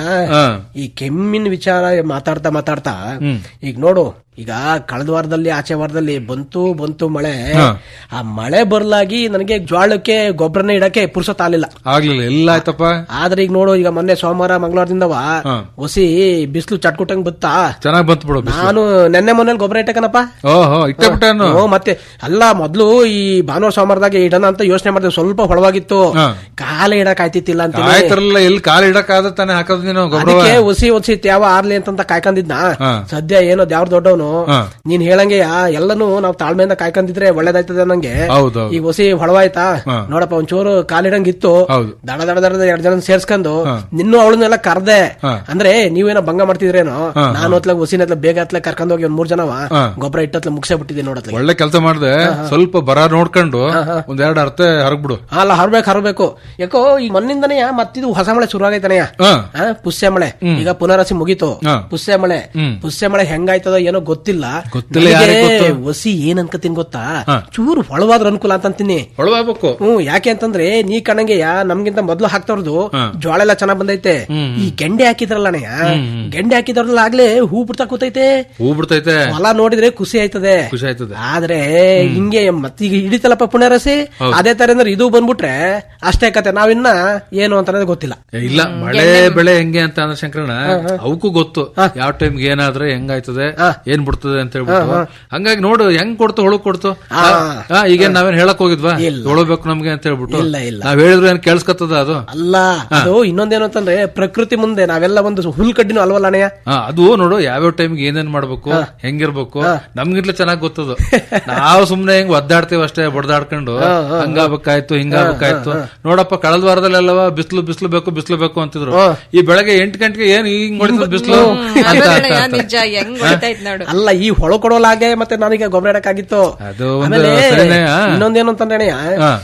ಈ ಕೆಮ್ಮಿನ ವಿಚಾರ ಮಾತಾಡ್ತಾ ಮಾತಾಡ್ತಾ ಈಗ ನೋಡು ಈಗ ಕಳೆದ ವಾರದಲ್ಲಿ ಆಚೆ ವಾರದಲ್ಲಿ ಬಂತು ಬಂತು ಮಳೆ ಆ ಮಳೆ ಬರ್ಲಾಗಿ ನನಗೆ ಜ್ವಾಳಕ್ಕೆ ಗೊಬ್ಬರನೇ ಇಡಕ್ಕೆ ಪುರ್ಸೊತ್ತಾಲಿಲ್ಲ ಆಗ್ಲಿಲ್ಲ ಎಲ್ಲ ಆಯ್ತಪ್ಪ ಆದ್ರೆ ಈಗ ನೋಡು ಈಗ ಮೊನ್ನೆ ಸೋಮವಾರ ಮಂಗಳವಾರದಿಂದವ ಹೊಸಿ ಬಿಸಿಲು ಚಟ್ಕುಟ್ಟಂಗ್ ಬತ್ತಾ ಚೆನ್ನಾಗ್ ಬಂತು ಬಿಡು ಬಿಸ್ಲು. ನಾನು ನೆನ್ನೆ ಮೊನ್ನೆ ಗೊಬ್ಬರ ಇಟ್ಟಕನಪ್ಪ ಓಹೋ ಇಟ್ಟೆ ಬಿಟ್ಟನು ಓ, ಮತ್ತೆ ಅಲ್ಲ ಮೊದ್ಲು ಈ ಭಾನುವಾರ ಸೋಮವಾರದಾಗ ಇಡೋಣ ಅಂತ ಯೋಚನೆ ಮಾಡಿದೆ ಸ್ವಲ್ಪ ಹೊಳವಾಗಿತ್ತು ಕಾಲ ಇಡಕ್ ಆಯ್ತಿತ್ತಿಲ್ಲ ಅಂತ ಆಯ್ತಾರಲ್ಲ ಎಲ್ಲಿ ಕಾಲು ಇಡಕ್ ತಾನೆ ಹಾಕೋದು ನೀನು ಗೊಬ್ಬರ ಅದಕ್ಕೆ ಒಸಿ ಒಸಿ ತ್ಯಾವ ಆರ್ಲಿ ಅಂತ ಕಾಯ್ಕೊಂಡಿದ್ನ ಸದ್ಯ ಏನೋ ದ್ಯಾವ್ರ ದೊಡ್ಡವನು ನೀನ್ ಹೇಳಂಗೆ ಎಲ್ಲನೂ ನಾವು ತಾಳ್ಮೆಯಿಂದ ಕಾಯ್ಕೊಂಡಿದ್ರೆ ಒಳ್ಳೇದಾಯ್ತದೆ ನಂಗೆ ಹೌದು, ಹೌದು. ಈಗ ಹೊಸಿ ಹೊಳವಾಯ್ತಾ ನೋಡಪ್ಪ ಒಂಚೂರು ಕಾಲಿಡಂಗಿತ್ತು ದಡ ದಡ ದಡ ಎರಡ್ ಜನ ಸೇರ್ಸ್ಕೊಂಡು ನಿನ್ನೂ ಅವಳನ್ನೆಲ್ಲ ಕರ್ದೆ ಅಂದ್ರೆ ನೀವೇನೋ ಭಂಗ ಮಾಡ್ತಿದ್ರೇನೋ ನಾನು ಹೊತ್ಲಾಗ ಹೊಸಿನ ಹತ್ಲಾಗ ಬೇಗ ಹತ್ಲಾಗ ಕರ್ಕೊಂಡ್ ಹೋಗಿ ಒಂದ್ ಮೂರ್ ಜನವ ಗೊಬ್ಬರ ಇಟ್ಟತ್ಲ ಮುಗಿಸೇ ಬಿಟ್ಟಿದ್ದೆ ನೋಡತ್ಲ ಒಳ್ಳೆ ಕೆಲಸ ಮಾಡ್ದೆ ಸ್ವಲ್ಪ ಬರ ನೋಡ್ಕೊಂಡು ಒಂದೆರಡು ಅರ್ಥ ಹರಗ್ಬಿಡು ಅಲ್ಲ ಹರ್ಬೇಕು ಹರ್ಬೇಕು ಯಾಕೋ ಈ ಮಣ್ಣಿಂದನೇ ಮತ್ತಿದು ಹೊಸ ಮಳೆ ಶುರು ಆಗೈತನೆಯ ಪುಷ್ಯ ಮಳೆ ಈಗ ಪುನರಸಿ ಮುಗೀತು ಪುಷ್ಯ ಮಳೆ ಪುಷ್ಯ ಮಳೆ ಹೆಂಗಾಯ್ತದೋ ಏನೋ ಗೊತ್ತಿಲ್ಲ ಗೊತ್ತಿಲ್ಲ, ನನಗೆ ಯಾರಿಗ್ ಗೊತ್ತು? ಒಸಿ ಏನ್ ಅನ್ಕತೀನಿ ಗೊತ್ತಾ ಚೂರು ಹೊಳವಾದ್ರ ಅನುಕೂಲ ಅಂತ ಅಂತೀನಿ ಹೊಳವಾಗ್ಬೇಕು ಹ್ಮ್ ಯಾಕೆ ಅಂತಂದ್ರೆ ನೀ ಕಣಂಗೆಯ ನಮ್ಗಿಂತ ಮೊದ್ಲು ಹಾಕ್ತವ್ರದು ಜ್ವಾಳ ಎಲ್ಲ ಚೆನ್ನಾಗ್ ಬಂದೈತೆ ಈ ಗೆಂಡೆ ಹಾಕಿದ್ರಲ್ಲ ಅಣ್ಣಯ್ಯ ಗೆಂಡೆ ಹಾಕಿದ್ರಲ್ಲ ಆಗ್ಲೇ ಹೂ ಬಿಡ್ತಾ ಕೂತೈತೆ ಹೂ ಬಿಡ್ತೈತೆ ಹೊಲ ನೋಡಿದ್ರೆ ಖುಷಿ ಆಯ್ತದೆ ಖುಷಿ ಆಯ್ತದೆ ಆದ್ರೆ ಹಿಂಗೆ ಮತ್ತೀಗ ಹಿಡಿತಲ್ಲಪ್ಪ ಪುನರಸಿ ಅದೇ ತರ ಅಂದ್ರೆ ಇದು ಬಂದ್ಬಿಟ್ರೆ ಅಷ್ಟೇ ಕತೆ ನಾವಿನ್ನ ಏನು ಅಂತ ಅನ್ನೋದು ಗೊತ್ತಿಲ್ಲ ಏ, ಇಲ್ಲ ಮಳೆ ಬೆಳೆ ಹೆಂಗೆ ಅಂತ ಅಂದ್ರೆ ಶಂಕರಣ್ಣ ಅವಕ್ಕೂ ಗೊತ್ತು ಯಾವ ಟೈಮ್ಗೆ ಏನಾದ್ರೆ ಹೆಂಗಾಯ್ತದೆ ಏನ್ ಬಿಡ್ತದೆ ಅಂತ ಹೇಳ್ಬಿಟ್ಟು ಹಂಗಾಗಿ ನೋಡು ಹೆಂಗ್ ಕೊಡ್ತು ಹೊಳಗ್ ಕೊಡ್ತು ಆ, ಈಗೇನ್ ನಾವೇನ್ ಹೇಳಕ್ ಹೋಗಿದ್ವಾ ಹೊಳಬೇಕು ನಮ್ಗೆ ಅಂತ ಹೇಳ್ಬಿಟ್ಟು ಇಲ್ಲ, ಇಲ್ಲ. ನಾವ್ ಹೇಳಿದ್ರು ಏನ್ ಕೇಳಿಸ್ಕೊತದ ಅದು ಅಲ್ಲ ಅದು ಇನ್ನೊಂದೇನು ಅಂತಂದ್ರೆ ಪ್ರಕೃತಿ ಮುಂದೆ ನಾವೆಲ್ಲ ಒಂದು ಹುಲ್ ಕಡ್ಡಿನೂ ಅಲ್ವಲ್ಲ ಅಣ್ಣಯ್ಯ ಆ, ಅದು ನೋಡು ಯಾವ್ಯಾವ ಟೈಮ್ಗೆ ಏನೇನ್ ಮಾಡ್ಬೇಕು ಹೆಂಗಿರ್ಬೇಕು ನಮ್ಗಿಂತಲೇ ಚೆನ್ನಾಗ್ ಗೊತ್ತದು ನಾವು ಸುಮ್ನೆ ಹೆಂಗ್ ಒದ್ದಾಡ್ತೀವಿ ಅಷ್ಟೇ ಬಡ್ದಾಡ್ಕೊಂಡು ಹಂಗಾಗ್ಬೇಕಾಯ್ತು ಹಿಂಗಾಗ್ಬೇಕಾಯ್ತು ನೋಡಪ್ಪ ಕಳೆದ ವಾರದಲ್ಲೆಲ್ಲವ ಬಿಸ್ಲು ಬಿಸ್ಲು ಬೇಕು ಬಿಸ್ಲು ಬೇಕು ಅಂತಿದ್ರು ಈ ಬೆಳಗ್ಗೆ ಎಂಟು ಗಂಟೆಗೆ ಏನ್ ಹಿಂಗ್ ಹೊಡಿತದ ಬಿಸ್ಲು ಅಂತ ಅಂತ ಅಂತ. ನಿಜ ಹೆಂಗ್ ಹೊಡಿತೈತ್ ನೋಡು ಅಲ್ಲ ಈ ಹೊಳ ಕೊಡೋಲಾಗೆ ಮತ್ತೆ ನಾನೀಗ ಗೊಬ್ಬರ ಇಡಕ್ಕಾಗಿತ್ತು ಅದು ಒಂದು ಆಮೇಲೆ ಸರಿನೇ, ಆ? ಇನ್ನೊಂದೇನು ಅಂತಂದ್ರೆ ಅಣ್ಣಯ್ಯ,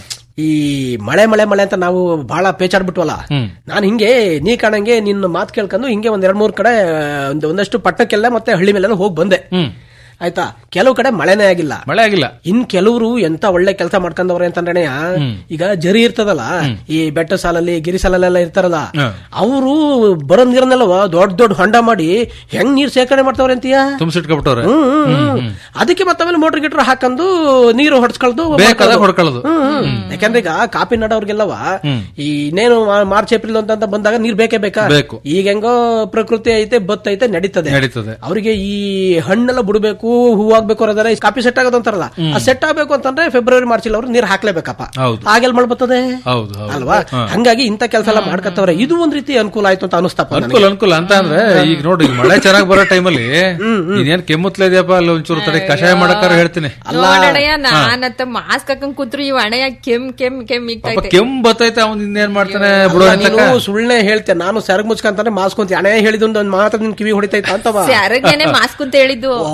ಈ ಮಳೆ ಮಳೆ ಮಳೆ ಅಂತ ನಾವು ಬಹಳ ಪೇಚಾಡ್ಬಿಟ್ವಲ್ಲ ನಾನು ಹಿಂಗೆ ನೀ ಕಾಣಂಗೆ ನಿನ್ನ ಮಾತು ಕೇಳ್ಕೊಂಡು ಹಿಂಗೆ ಒಂದ್ ಎರಡ್ ಮೂರ್ ಕಡೆ ಒಂದ್- ಒಂದಷ್ಟು ಪಟ್ಟಕ್ಕೆಲ್ಲ ಮತ್ತೆ ಹಳ್ಳಿ ಮೇಲೆಲ್ಲ ಹೋಗಿ ಬಂದೆ ಆಯ್ತಾ ಕೆಲವು ಕಡೆ ಮಳೆನೇ ಆಗಿಲ್ಲ ಮಳೆ ಆಗಿಲ್ಲ ಇನ್ ಕೆಲವರು ಎಂತ ಒಳ್ಳೆ ಕೆಲಸ ಮಾಡ್ಕೊಂಡವ್ರೆ ಅಂತಂದ್ರೆ ಈಗ ಜರಿ ಇರ್ತದಲ್ಲ ಈ ಬೆಟ್ಟ ಸಾಲಲ್ಲಿ ಗಿರಿ ಸಾಲಲ್ಲೆಲ್ಲ ಇರ್ತಾರಲ್ಲ ಅವರು ಬರೋ ನೀರನ್ನೆಲ್ಲವ ದೊಡ್ಡ ದೊಡ್ಡ ಹೊಂಡ ಮಾಡಿ ಹೆಂಗ್ ನೀರ್ ಸೇಕರಣೆ ಮಾಡ್ತಾವ್ರೆ ಅಂತೀಯ ತುಂಬಿಸಿಟ್ಕೊಬಿಟ್ಟವ್ರೆ ಹ್ಮ್, ಹ್ಮ್, ಹ್ಮ್. ಅದಕ್ಕೆ ಮತ್ತೆ ಮೋಟರ್ ಗಿಟ್ರ್ ಹಾಕೊಂಡು ನೀರು ಹೊಡ್ಸ್ಕೊಳ್ದು ಬೇಕಾದಾಗ ಹೊಡ್ಕೊಳ್ಳೋದು. ಯಾಕಂದ್ರೆ ಈಗ ಕಾಪಿ ನಡೋರ್ಗೆಲ್ಲವ ಈ ಇನ್ನೇನು ಮಾ- ಮಾರ್ಚ್ ಏಪ್ರಿಲ್ ಅಂತ ಅಂತ ಬಂದಾಗ ನೀರ್ ಬೇಕೇ ಬೇಕಾ ಬೇಕು. ಈಗ ಹೆಂಗೋ ಪ್ರಕೃತಿ ಐತೆ ಬತ್ತೈತೆ ನಡೀತದೆ ನಡೀತದೆ ಅವರಿಗೆ ಈ ಹಣ್ಣೆಲ್ಲ ಬಿಡಬೇಕು ಹೂವಾಗ್ಬೇಕು ಅನ್ನೋದಾರೆ ಕಾಪಿ ಸೆಟ್ ಆಗೋದು ಅಂತಾರಲ್ಲ ಆ ಸೆಟ್ ಆಗ್ಬೇಕು ಅಂತಂದ್ರೆ ಫೆಬ್ರವರಿ ಮಾರ್ಚ್ ಅವ್ರು ನೀರ್ ಹಾಕ್ಲೇಬೇಕಪ್ಪ ಹೌದು. ಹಾಗೆಲ್ ಮಳೆ ಬರ್ತದೆ ಹೌದು ಹೌದು ಅಲ್ವಾ ಹಾ. ಹಂಗಾಗಿ ಇಂತ ಕೆಲಸ ಎಲ್ಲ ಮಾಡ್ಕತ್ತವ್ರೆ ಇದು ಒಂದ್ ರೀತಿ ಅನುಕೂಲ ಆಯ್ತು ಅಂತ ಅನಿಸ್ತಪ್ಪ ಅನುಕೂಲ ಅನುಕೂಲ ಅಂತ ಅಂದ್ರೆ ಈಗ ನೋಡಿ ಈಗ ಮಳೆ ಚೆನ್ನಾಗ್ ಬರೋ ಟೈಮಲ್ಲಿ ಇನ್ನೇನ್ ಕೆಮ್ಮುತ್ಲೆ ಇದೆಯಪ್ಪ ಅಲ್ಲಿ ಒಂಚೂರು ತಡೆ ಕಷಾಯ ಮಾಡಕ್ಕಾರ ಹೇಳ್ತೀನಿ ನೋಡಣಯ್ಯ ನಾನತ್ತ ಮಾಸ್ಕ್ ಹಾಕೊಂಡ್ ಕೂತ್ರು ಇವ್ ಅಣಯ್ಯ ಕೆಮ್ ಕೆಮ್ ಕೆಮ್ ಪಾಪ ಇಕ್ತೈತೆ ಕೆಮ್ಮು ಬತ್ತೈತೆ ಅವನ್ ಇನ್ನೇನ್ ಮಾಡ್ತಾನೆ ಬಿಡೋ ಅಲ್ಲ, ನೀನು ಸುಳ್ಳೆ ಹೇಳ್ತೆ ನಾನು ಸೆರಗ್ ಮುಚ್ಕಂತಾನೆ ಮಾಸ್ಕ್ ಅಂತ ಹಣೆ ಹೇಳಿದ ಒಂದು ಮಾತ್ರ ನಿನ್ ಕಿವಿ ಹೊಡಿತೈತ ಅಂತವ ಸರಗೇನೆ ಮಾಸ್ಕ್ ಅಂತ ಹೇಳಿದ್ದು ಓ, ಹಂಗೆ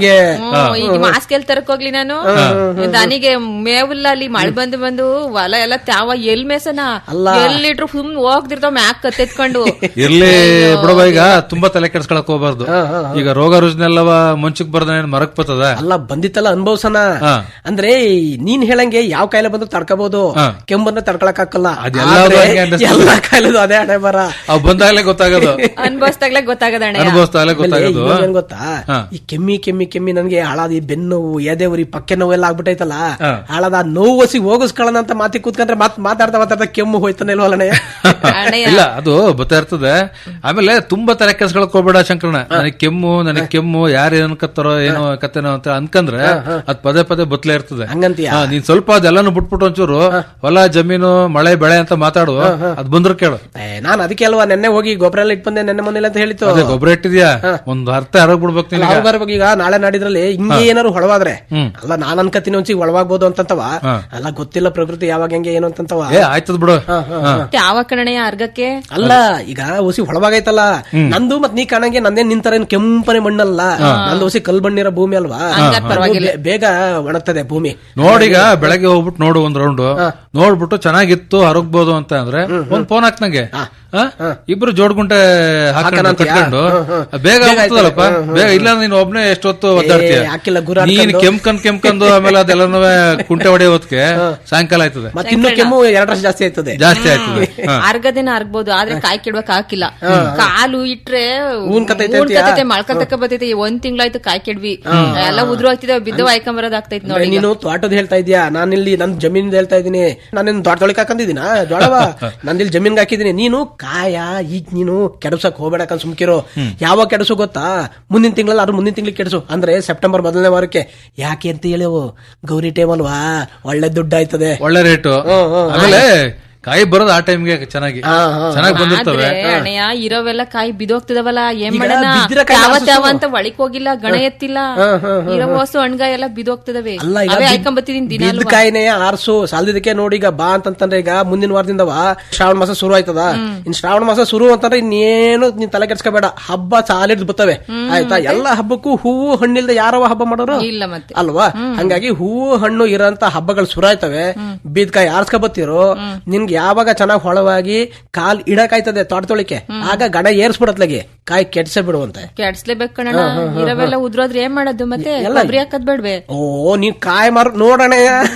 ಹಂಗೆ ಹ್ಮ್, ಈಗ ಮಾಸ್ಕ್ ಎಲ್ ತರಕ್ ಹೋಗ್ಲಿ ನಾನು ದನಿಗೆ ಮೇವಿಲ್ಲ ಅಲ್ಲಿ ಮಳೆ ಬಂದು ಬಂದು ಹೊಲ ಎಲ್ಲ ತ್ಯಾವ ಎಲ್ ಮೇಸನ ಅಲ್ಲ. ಎಲ್ಲಿಟ್ರು ಸುಮ್ ಹೋಗ್ತಿರ್ತಾವ ಮ್ಯಾಕ್ ಕತ್ತೆತ್ಕೊಂಡು ಇರ್ಲಿ ಬಿಡವ ಈಗ ತುಂಬಾ ತಲೆ ಕೆಡ್ಸ್ಕೊಳಕ್ ಹೋಗ್ಬಾರ್ದು ಈಗ ರೋಗ ರುಜಿನೆಲ್ಲವ ಮುಂಚಕ್ ಬರ್ದ ಮರಕ್ ಬರ್ತದ ಅಲ್ಲ ಬಂದಿತ್ತಲ್ಲ ಅನ್ಭವ್ಸನ ಹಾ. ಅಂದ್ರೆ ನೀನ್ ಹೇಳಂಗೆ ಯಾವ ಕಾಯಿಲೆ ಬಂದು ತಡ್ಕೋಬಹುದು ಹಾ. ಕೆಮ್ಮನ್ನ ತಡ್ಕೊಳಕ್ ಹಾಕಲ್ಲ ಅದೆಲ್ಲದೂ ಆದ್ರೆ ಹಂಗೆ ಅನ್ನಿಸ್ತದೆ. ಎಲ್ಲಾ ಕಾಯಿಲೆದು ಅದೇ ಹಣೆ ಬರ ಅವ್ ಬಂದಾಗ್ಲೇ ಗೊತ್ತಾಗೋದು ಅನ್ಭವಿಸ್ದಾಗ್ಲೇ ಗೊತ್ತಾಗದಣ್ಣ ಅನುಭವಿಸ್ದಾಗ್ಲೇ ಗೊತ್ತಾಗೋದು ಏನ್ ಗೊತ್ತಾ ಹಾ. ಈ ಕೆಮ್ಮಿ ಕೆಮ್ಮಿ ಕೆಮ್ಮಿ ನನ್ಗೆ ಹಾಳಾದ ಈ ಬೆನ್ನು ನೋವು ಎದೆ ಉರಿ ಪಕ್ಕೆ ನೋವು ಎಲ್ಲ ಆಗ್ಬಿಟ್ಟೈತಲ್ಲ ಹಾ. ಹಾಳಾದ ಆ ನೋವು ಒಸಿ ಹೋಗಿಸ್ಕೊಳ್ಳೋಣ ಅಂತ ಮಾತಿ ಕೂತ್ಕೊಂಡ್ರೆ ಮತ್ ಮಾತಾಡ್ತಾ ಮಾತಾಡ್ತಾ ಕೆಮ್ಮು ಹೋಯ್ತಾನೆ ಇಲ್ವಲ್ಲನೆ ಇಲ್ಲ ಅದು ಬರ್ತಾ ಇರ್ತದೆ ಆಮೇಲೆ ತುಂಬಾ ತಲೆ ಕೆಲ್ಸಗಳಕ್ ಹೋಗ್ಬೇಡ ಶಂಕರಣ ನನಗ್ ಕೆಮ್ಮು ನನಗ್ ಕೆಮ್ಮು ಯಾರು ಅನ್ಕತ್ತಾರೋ ಏನೋ ಕತ್ತೇನೋ ಅಂತ ಅನ್ಕಂದ್ರೆ ಅದ್ ಪದೇ ಪದೇ ಬತ್ಲೇ ಇರ್ತದೆ ಹಂಗಂತೀಯ? ಹಾ, ನೀನ್ ಸ್ವಲ್ಪ ಅದೆಲ್ಲಾನು ಬಿಟ್ಬಿಟ್ಟು ಒಂಚೂರು ಹೊಲ ಜಮೀನು ಮಳೆ ಬೆಳೆ ಅಂತ ಮಾತಾಡು ಅದ್ ಬಂದ್ರೆ ಕೇಳು ನಾನು ಅದಕ್ಕೆ ಅಲ್ವಾ ನೆನ್ನೆ ಹೋಗಿ ಗೊಬ್ಬರ ಎಲ್ಲ ಇಟ್ ಬಂದೆ ನೆನ್ನೆ ಮೊನ್ನೆ ಅಂತ ಹೇಳಿತ್ತು ಅದೇ ಗೊಬ್ಬರ ಇಟ್ಟಿದ್ಯಾ ಒಂದ್ ಅರ್ಥ ಹರಗ್ ಬಿಡ್ಬೇಕು ಅಲ್ಲ, ಅವ್ರು ಬರ್ಬೇಕು ಈಗ ನಾಳೆ ನಾಡಿದ್ರಲ್ಲಿ ಹಿಂಗೆ ಏನಾರು ಹೊಳವಾದ್ರೆ ಅಲ್ಲ ನಾನ್ ಅನ್ಕತೀನಿ ಒಂಚಿ ಒಳವಾಗ್ಬೋದು ಅಂತಂತವ ಅಲ್ಲ ಗೊತ್ತಿಲ್ಲ ಪ್ರಕೃತಿ ಯಾವಾಗ ಹೆಂಗೆ ಏನು ಅಂತಂತವ ಏ ಆಯ್ತದ ಬಿಡು ಹಾ. ಯಾವ ಕಣಣೆಯ ಅರ್ಗಕ್ಕೆ ಅಲ್ಲ ಈಗ ಒಸಿ ಹೊಳವಾಗೈತಲ್ಲ ನಂದು ಮತ್ ನೀ ಕಾಣಂಗೆ ನಂದೇ ನಿಂತರ ಏನ್ ಕೆಂಪನೆ ಮಣ್ಣಲ್ಲ ನಂದು ಒಸಿ ಕಲ್ ಬಣ್ಣಿರೋ ಭೂಮಿ ಅಲ್ವಾ ಅದು ಬೇ- ಬೇಗ ಒಣಗ್ತದೆ ಭೂಮಿ ನೋಡೀಗ ಬೆಳಗ್ಗೆ ಹೋಗ್ಬಿಟ್ಟು ನೋಡು ಒಂದ್ ರೌಂಡ್ ನೋಡ್ಬಿಟ್ಟು ಚೆನ್ನಾಗಿತ್ತು ಹರಗ್ಬೋದು ಅಂತ ಅಂದ್ರೆ ಒಂದ್ ಫೋನ್ ಹಾಕ್ ನಂಗೆ ಆ? ಇಬ್ರು ಜೋಡ್ಗುಂಟೆ ಹಾಕೊಂಡು ಹಾಕೋಣ ಅಂತೀಯಾ? ಕಟ್ಕೊಂಡು ಹ್ಮ್, ಹ್ಮ್. ಬೇಗ ಬೇಗ ಆಗ್ತದಲ್ಲಪ್ಪ ಆಯ್ತು. ಹ್ಮ್, ಬೇಗ ಇಲ್ಲ ನೀನ್ ಒಬ್ನೇ ಎಷ್ಟೊತ್ತು ಒದ್ದಾಡ್ತೀಯ ಏ, ಹಾಕಿಲ್ಲ, ಗುರಾಡ್ ನೀನ್ ಕಂಡು. ಕೆಂಪ್ಕಂದ್ ಕೆಂಪ್ಕಂದು ಆಮೇಲೆ ಅದೆಲ್ಲನೂ ಕುಂಟೆ ಹೊಡೆಯೋ ಹೊತ್ತಿಗೆ ಸಾಯಂಕಾಲ ಆಯ್ತದೆ ಮತ್ ಇನ್ನು ಕೆಮ್ಮು ಎರಡರಷ್ಟು ಜಾಸ್ತಿ ಆಯ್ತದೆ ಜಾಸ್ತಿ ಆಯ್ತದೆ ಹಾ. ಅರ್ಗದೇನ ಅರ್ಗ್ಬೋದು ಆದ್ರೆ ಕಾಯಿ ಕೆಡ್ಬೇಕ್ ಹಾಕಿಲ್ಲ ಕಾಲು ಇಟ್ರೆ ಊನ್ ಕತ್ತೈತೆ ಅಂತೀಯಾ? ಮಳ್ಕತಕ್ಕ ಬರ್ತೈತೆ ಒಂದ್ ತಿಂಗ್ಳಾಯ್ತು ಕಾಯಿ ಕೆಡ್ವಿ ಎಲ್ಲ ಉದ್ರು ಆಗ್ತಿದಾವ ಬಿದ್ದವ ಆಯ್ಕೊಂಬರೋದ್ ಆಗ್ತೈತ್ ಅಂದ್ರೆ ನೋಡಿ ಈಗ. ನೀನು ತೋಟದ ಹೇಳ್ತಾ ಇದೀಯಾ ನಾನು ಇಲ್ಲಿ ನನ್ ಜಮೀನ್ ಹೇಳ್ತಾ ಇದೀನಿ ನಾನೇನು ತೋಟದೊಳಗೆ ಹಾಕೊಂಡಿದ್ದೀನ ಜೋಳವ ನಂದಿಲ್ಲಿ ಜಮೀನ್ಗೆ ಹಾಕಿದೀನಿ ನೀನು ಕಾಯ ಈಗ ನೀನು ಕೆಡಸಕ್ ಹೋಗ್ಬೇಡಕ್ಕ ಸುಮ್ಕಿರೋ ಯಾವಾಗ ಕೆಡಸು ಗೊತ್ತಾ ಮುಂದಿನ ತಿಂಗಳಲ್ಲಿ ಅದು ಮುಂದಿನ ತಿಂಗಳಿಗೆ ಕೆಡಸು ಅಂದ್ರೆ ಸೆಪ್ಟೆಂಬರ್ ಮೊದಲನೇ ವಾರಕ್ಕೆ ಯಾಕೆ ಅಂತ ಹೇಳಿವು ಗೌರಿ ಟೈಮ್ ಅಲ್ವಾ ಒಳ್ಳೆ ದುಡ್ಡು ಆಯ್ತದೆ ಒಳ್ಳೆ ರೇಟು ಹ್ಮ್, ಹ್ಮ್. ಆಮೇಲೆ ಕಾಯಿ ಬರೋದು ಆ ಟೈಮ್ಗೆ ಚೆನ್ನಾಗಿ ಚೆನ್ನಾಗಿ ಬಂದಿರ್ತವೆ ಆದ್ರೆ ಅಣ್ಣಯ್ಯ ಇರೋವೆಲ್ಲ ಕಾಯಿ ಬಿದೋಗ್ತದವಲ್ಲ ಏನ್ ಈಗ ಮಾಡೋಣ ಬಿದ್ದಿರೋ ಕಾಯಿ ಯಾವ ಆರ್ಸು. ತ್ಯಾವ ಅಂತ ಒಳಿಕ್ ಹೋಗಿಲ್ಲ ಗಣ ಎತ್ತಿಲ್ಲ ಹ್ಮ್, ಹ್ಮ್, ಹ್ಮ್, ಇರೋ ಹೊಸು ಹಣ್ಗಾಯಿ ಎಲ್ಲ ಬಿದೋಗ್ತದವೆ ಅಲ್ಲ ಈಗ ಅವೇ ಬಿದ್- ಹಾಕೊಂಬತ್ತಿದೀನಿ ದಿನ ಬಿದ್ದ ಕಾಯಿನೇ ಆರ್ಸು ಸಾಲದಿದ್ದಕ್ಕೆ ನೋಡಿ ಈಗ ಬಾ ಅಂತಂದ್ರೆ ಈಗ ಮುಂದಿನ ವಾರದಿಂದವ ಶ್ರಾವಣ ಮಾಸ ಶುರು ಆಯ್ತದ ಇನ್ ಶ್ರಾವಣ ಮಾಸ ಶುರು ಅಂತಂದ್ರೆ ಇನ್ನೇನು ನೀನ್ ತಲೆ ಕೆಡ್ಸ್ಕೋಬೇಡ ಹಬ್ಬ ಸಾಲಿಡ್ ಬರ್ತವೆ ಆಯ್ತಾ ಎಲ್ಲಾ ಹಬ್ಬಕ್ಕೂ ಹೂವು ಹಣ್ಣಿಲ್ದೆ ಯಾರವ ಹಬ್ಬ ಮಾಡೋರು ಇಲ್ಲ ಮತ್ತೆ ಅಲ್ವಾ ಹಂಗಾಗಿ ಹೂವು ಹಣ್ಣು ಇರೋಂತ ಹಬ್ಬಗಳು ಶುರು ಆಯ್ತವೆ ಬೀದ್ಕಾಯಿ ಆರ್ಸ್ಕೊ ಬತ್ತೀರೋ ನಿನ್ಗೆ ಯಾವಾಗ ಚೆನ್ನಾಗಿ ಹೊಳವಾಗಿ ಕಾಲ್ ಇಡಕಾಯ್ತದೆ ತೋಟದೊಳಿಕೆ ಆಗ ಗಡ ಏರ್ಸ್ಬಿಡತ್ಲಗೆ ಕಾಯಿ ಕೆಡ್ಸೇ ಬಿಡುವಂತೆ ಕೆಡ್ಸ್ಲೇಬೇಕು ಕಣ ಇರೋವೆಲ್ಲ ಉದ್ರೋದ್ರೆ ಏನ್ ಮಾಡೋದು ಮತ್ತೆ ಎಲ್ಲ- ಕೊಬ್ಬರಿ ಹಾಕದ್ ಬೇಡ್ವೆ ಓ ನೀವ್ ಕಾಯಿ ಮಾರು ನೋಡೋಣ